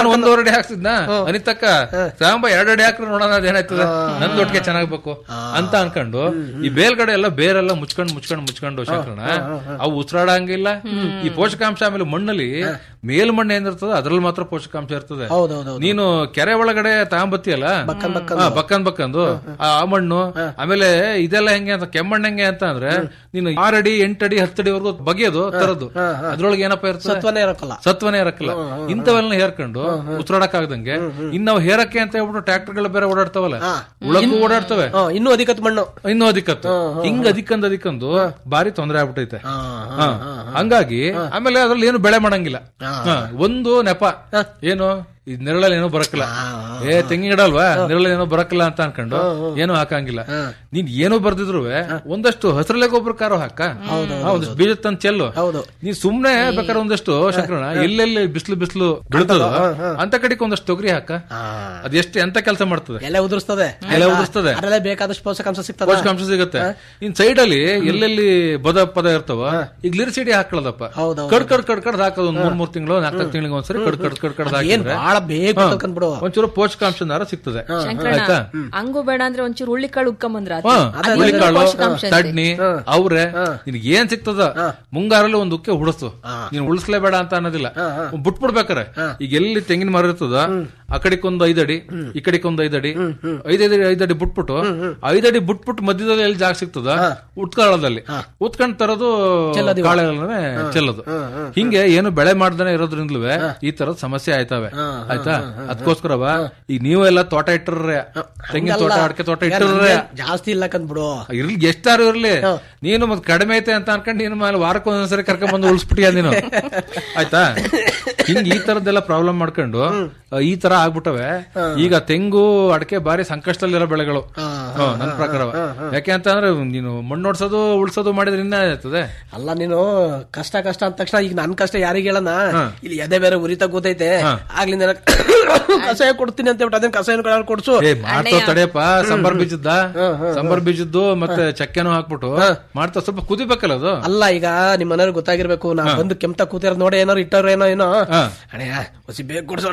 ಒಂದೂವರೆ ಅಡಿ ಹಾಕ್ತಿದ್ನ ಅನಿತಕ್ಕ ಸಾಂಬ ಎರಡು ಅಡಿ ಹಾಕ್ರೆ ನೋಡೋಣ ಅದೇನಾಯ್ತದೆ ನಂದು ಒಟ್ಟಿಗೆ ಚೆನ್ನಾಗ್ಬೇಕು ಅಂತ ಅನ್ಕೊಂಡು ಈ ಬೇಲ್ಗಡೆ ಎಲ್ಲ ಬೇರೆಲ್ಲ ಮುಚ್ಕೊಂಡ್ ಮುಚ್ಕೊಂಡ್ ಮುಚ್ಕೊಂಡು ಶಂಕರಣ ಅವು ಉಸಿರಾಡಂಗಿಲ್ಲ ಈ ಪೋಷಕಾಂಶ ಆಮೇಲೆ ಮಣ್ಣಲ್ಲಿ ಮೇಲ್ಮಣ್ಣು ಏನಿರ್ತದೆ ಅದ್ರಲ್ಲಿ ಮಾತ್ರ ಪೋಷಕಾಂಶ ಇರ್ತದೆ ನೀನು ಕೆರೆ ಒಳಗಡೆ ತಗೊಂಬತ್ತಿಯಲ್ಲ ಹಾ, ಬಕ್ಕನ್ ಬಕ್ಕಂದು ಆ ಆ ಮಣ್ಣು ಆಮೇಲೆ ಇದೆಲ್ಲ ಹೆಂಗೆ ಅಂತ ಕೆಮ್ಮಣ್ಣು ಹೆಂಗೆ ಅಂತ ಅಂದ್ರೆ ನೀನು ಆರಡಿ ಎಂಟಡಿ ಹತ್ತಡಿವರೆಗೂ ಬಗೆಯೋದು ತರದು ಅದ್ರೊಳಗೆ ಏನಪ್ಪ ಇರ್ತದೆ ಸತ್ವನೇ ಇರಕ್ಕಲ್ಲ ಸತ್ವನೇ ಇರಕ್ಕಲ್ಲ ಇಂಥವೆಲ್ಲ ಹೇರ್ಕೊಂಡು ಉಸಿರಾಡಕ್ ಆಗದಂಗೆ ಇನ್ನು ಹೇರಕ್ಕೆ ಅಂತ ಹೇಳ್ಬಿಟ್ಟು ಟ್ರಾಕ್ಟರ್ಗಳು ಬೇರೆ ಓಡಾಡ್ತಾವಲ್ಲ ಉಳಕ್ಕೂ ಓಡಾಡ್ತವೆ ಹಾ, ಇನ್ನೂ ಅಧಿಕತ್ ಮಣ್ಣು ಇನ್ನೂ ಅಧಿಕತ್ತು ಹಿಂಗ್ ಅಧಿಕಂದ್ ಅಧಿಕಂದು ಬಾರಿ ತೊಂದರೆ ಆಗ್ಬಿಟ್ಟೈತೆ ಹಾ. ಹಂಗಾಗಿ ಆಮೇಲೆ ಅದ್ರಲ್ಲಿ ಏನು ಬೆಳೆ ಮಾಡಂಗಿಲ್ಲ ಹಾ. ಒಂದು ನೆಪ ಏನು ಈ ನೆರಳಲ್ಲಿ ಏನೋ ಬರಕ್ಕಿಲ್ಲ ಏ ತೆಂಗಿನ ಗಿಡ ಅಲ್ವಾ ನೆರಳಲ್ಲಿ ಏನೋ ಬರಕ್ಕಿಲ್ಲ ಅಂತ ಅನ್ಕೊಂಡು ಏನೂ ಹಾಕಂಗಿಲ್ಲ ನೀನ್ ಏನೋ ಬರ್ದಿದ್ರು ಒಂದಷ್ಟು ಹಸಿರಲೆ ಗೊಬ್ಬರ ಕಾರೋ ಹಾಕ ಹಾ, ಒಂದಷ್ಟು ಬೀಜ ತಂದ್ ಚೆಲ್ಲು ನೀನ್ ಸುಮ್ನೆ ಬೇಕಾದ್ರೆ ಒಂದಷ್ಟು ಶಂಕರಣ ಎಲ್ಲೆಲ್ಲಿ ಬಿಸಿಲು ಬಿಸಿಲು ಬೀಳ್ತದ ಅಂತ ಕಡೆಗೆ ಒಂದಷ್ಟು ತೊಗರಿ ಹಾಕ ಅದ್ ಎಷ್ಟು ಎಂತ ಕೆಲಸ ಮಾಡ್ತದೆ ಎಲೆ ಉದುರಿಸ್ತದೆ ಎಲೆ ಉದುರಿಸ್ತದೆ ಅದರಲ್ಲೇ ಬೇಕಾದಷ್ಟು ಪೋಷಕಾಂಶ ಸಿಗ್ತದೆ ಪೋಷಕಾಂಶ ಸಿಗುತ್ತೆ ಇನ್ ಸೈಡ್ ಅಲ್ಲಿ ಎಲ್ಲೆಲ್ಲಿ ಬದ ಪದ ಇರ್ತಾವ ಈಗ ಲಿರಿಸಿಡಿ ಹಾಕೊಳ್ಳದಪ್ಪ ಕಡ್ ಕಡ್ ಕಡ್ ಕಡ್ ಹಾಕೋದು ಒಂದ್ ಮೂರ್ ಮೂರ್ ತಿಂಗಳು ನಾಲ್ಕು ತಿಂಗಳಿಗೆ ಒಂದ್ಸರಿ ಕಡ್ ಕಡ್ ಕಡ್ ಕಡ್ ಏನ್ ಬಹಳ ಬೇಗ ಗೊತ್ತಾಗ್ಕೊಂಡ್ಬಿಡು. ಒಂಚೂರು ಪೋಷಕಾಂಶನಾರ ಸಿಗ್ತದೆ ಶಂಕರಣ್ಣ ಆಯ್ತಾ ಹಂಗು ಬೇಡ ಅಂದ್ರೆ ಒಂಚೂರು ಹುಳ್ಳಿಕಾಳು ಉಕ್ಕಂಬಂದ್ರ ಹಾ, ಹುರುಳಿಕಾಳು ತಡ್ನಿ ಅವ್ರೆ ನಿನಗೆ ಏನ್ ಸಿಗ್ತದ ಮುಂಗಾರಲ್ಲಿ ಒಂದ್ ಉಕ್ಕೆ ಹುಡಸ್ತು ನೀನ್ ಉಳಿಸ್ಲೇಬೇಡ ಅಂತ ಅನ್ನೋದಿಲ್ಲ ಬಿಟ್ಬಿಡ್ಬೇಕಾರೆ ಈಗ ಎಲ್ಲಿ ತೆಂಗಿನ ಮರ ಇರ್ತದ ಆ ಕಡೆಕೊಂದು ಐದಡಿ ಈ ಕಡೆಕೊಂದು ಐದಡಿ ಐದೈದು ಐದಡಿ ಬಿಟ್ಬಿಟ್ಟು ಐದಡಿ ಬಿಟ್ಬಿಟ್ಟು ಮಧ್ಯದಲ್ಲಿ ಎಲ್ಲಿ ಜಾಗ ಸಿಗ್ತದ ಉತ್ಕಾಳದಲ್ಲಿ ಉತ್ಕೊಂಡ್ ತರೋದು ಕಾಳೆಗಳನ್ನೇ ಚೆಲ್ಲೋದು ಹಿಂಗೆ ಏನು ಬೆಳೆ ಮಾಡ್ದೇನೆ ಇರೋದ್ರಿಂದಲೂ ಈ ತರದ ಸಮಸ್ಯೆ ಆಯ್ತವೆ ಆಯ್ತಾ ಅದಕ್ಕೋಸ್ಕರವ ಈಗ ನೀವೆಲ್ಲ ತೋಟ ಇಟ್ಟರ್ರೆ ತೆಂಗಿನ ತೋಟ ಅಡಕೆ ತೋಟ ಇಟ್ಟರ್ರೆ ಜಾಸ್ತಿ ಇಲ್ಲ ಕಂದ್ಬಿಡು ಇರ್ಲಿ ಎಷ್ಟಾರು ಇರ್ಲಿ ನೀನು ಮತ್ ಕಡಿಮೆ ಐತೆ ಅಂತ ಅನ್ಕೊಂಡು ನೀನು ಮೇಲೆ ವಾರಕ್ಕೆ ಒಂದೊಂದ್ಸರಿ ಕರ್ಕೊಂಡ್ ಬಂದು ಉಳಿಸ್ಬಿಟ್ಟಿಯ ನೀನು ಆಯ್ತಾ ಹಿಂಗ್ ಈ ತರದ್ದೆಲ್ಲ ಪ್ರಾಬ್ಲಮ್ ಮಾಡ್ಕೊಂಡು ಆ, ಈ ತರ ಆಗ್ಬಿಟ್ಟವೆ ಈಗ ತೆಂಗು ಅಡಕೆ ಬಾರಿ ಸಂಕಷ್ಟದಲ್ಲಿರೋ ಬೆಳೆಗಳು ಹ್ಮ್, ನನ್ ಪ್ರಕಾರ ಯಾಕೆ ಅಂತ ಅಂದ್ರೆ ನೀನು ಮಣ್ಣು ಓಡ್ಸೋದು ಉಳ್ಸೋದು ಮಾಡಿದ್ರೆ ಇನ್ನ ಆಯ್ತದೆ ಅಲ್ಲ ನೀನು ಕಷ್ಟ ಕಷ್ಟ ಅಂದ ತಕ್ಷಣ ಈಗ ನನ್ ಕಷ್ಟ ಯಾರಿಗೆ ಹೇಳನ ಇಲ್ಲಿ ಎದೆ ಬೇರೆ ಉರಿತ ಕೂತೈತೆ ಆಗ್ಲಿಂದ ನನಗ್ ಕಷಾಯ ಕೊಡ್ತೀನಿ ಅಂತ ಹೇಳ್ಬಿಟ್ಟು ಅದನ್ನ ಕಷಾಯ ಕೊಡ್ಸು ಏ ಮಾಡ್ತಾವ್ ತಡೆಯಪ್ಪ ಸಂಬಾರ್ ಬೀಜದ್ದ ಸಂಬಾರ್ ಬೀಜದ್ದು ಮತ್ತೆ ಚಕ್ಕೆನೂ ಹಾಕ್ಬಿಟ್ಟು ಮಾಡ್ತಾ ಸ್ವಲ್ಪ ಕುದಿಬೇಕಲ್ಲ ಅದು ಅಲ್ಲ ಈಗ ನಿಮ್ ಮನೆಯವ್ರಿಗೆ ಗೊತ್ತಾಗಿರ್ಬೇಕು ನಾ ಬಂದು ಕೆಮ್ತ ಕೂತಿರೋದ್ ನೋಡಿ ಏನಾರು ಇಟ್ಟವ್ರ ಏನೋ ಏನೋ ಅಣ್ಣಯ್ಯ ಹೊಸಿ ಬೇಗ ಕೊಡ್ಸೋಣ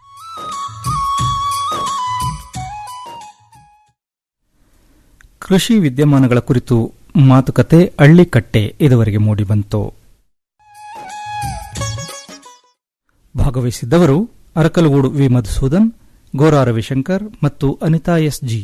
ಕೃಷಿ ವಿದ್ಯಮಾನಗಳ ಕುರಿತು ಮಾತುಕತೆ ಹಳ್ಳಿಕಟ್ಟೆ ಇದುವರೆಗೆ ಮೂಡಿಬಂತು ಭಾಗವಹಿಸಿದ್ದವರು ಅರಕಲಗೂಡು ವಿ ಮಧುಸೂದನ್ ಗೋರಾ ರವಿಶಂಕರ್ ಮತ್ತು ಅನಿತಾ ಎಸ್ ಜಿ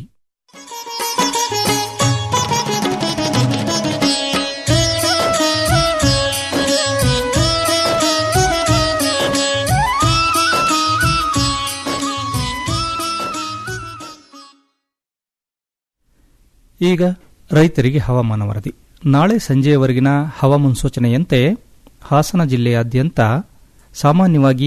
ಈಗ ರೈತರಿಗೆ ಹವಾಮಾನ ವರದಿ ನಾಳೆ ಸಂಜೆಯವರೆಗಿನ ಹವಾಮುನ್ಸೂಚನೆಯಂತೆ ಹಾಸನ ಜಿಲ್ಲೆಯಾದ್ಯಂತ ಸಾಮಾನ್ಯವಾಗಿ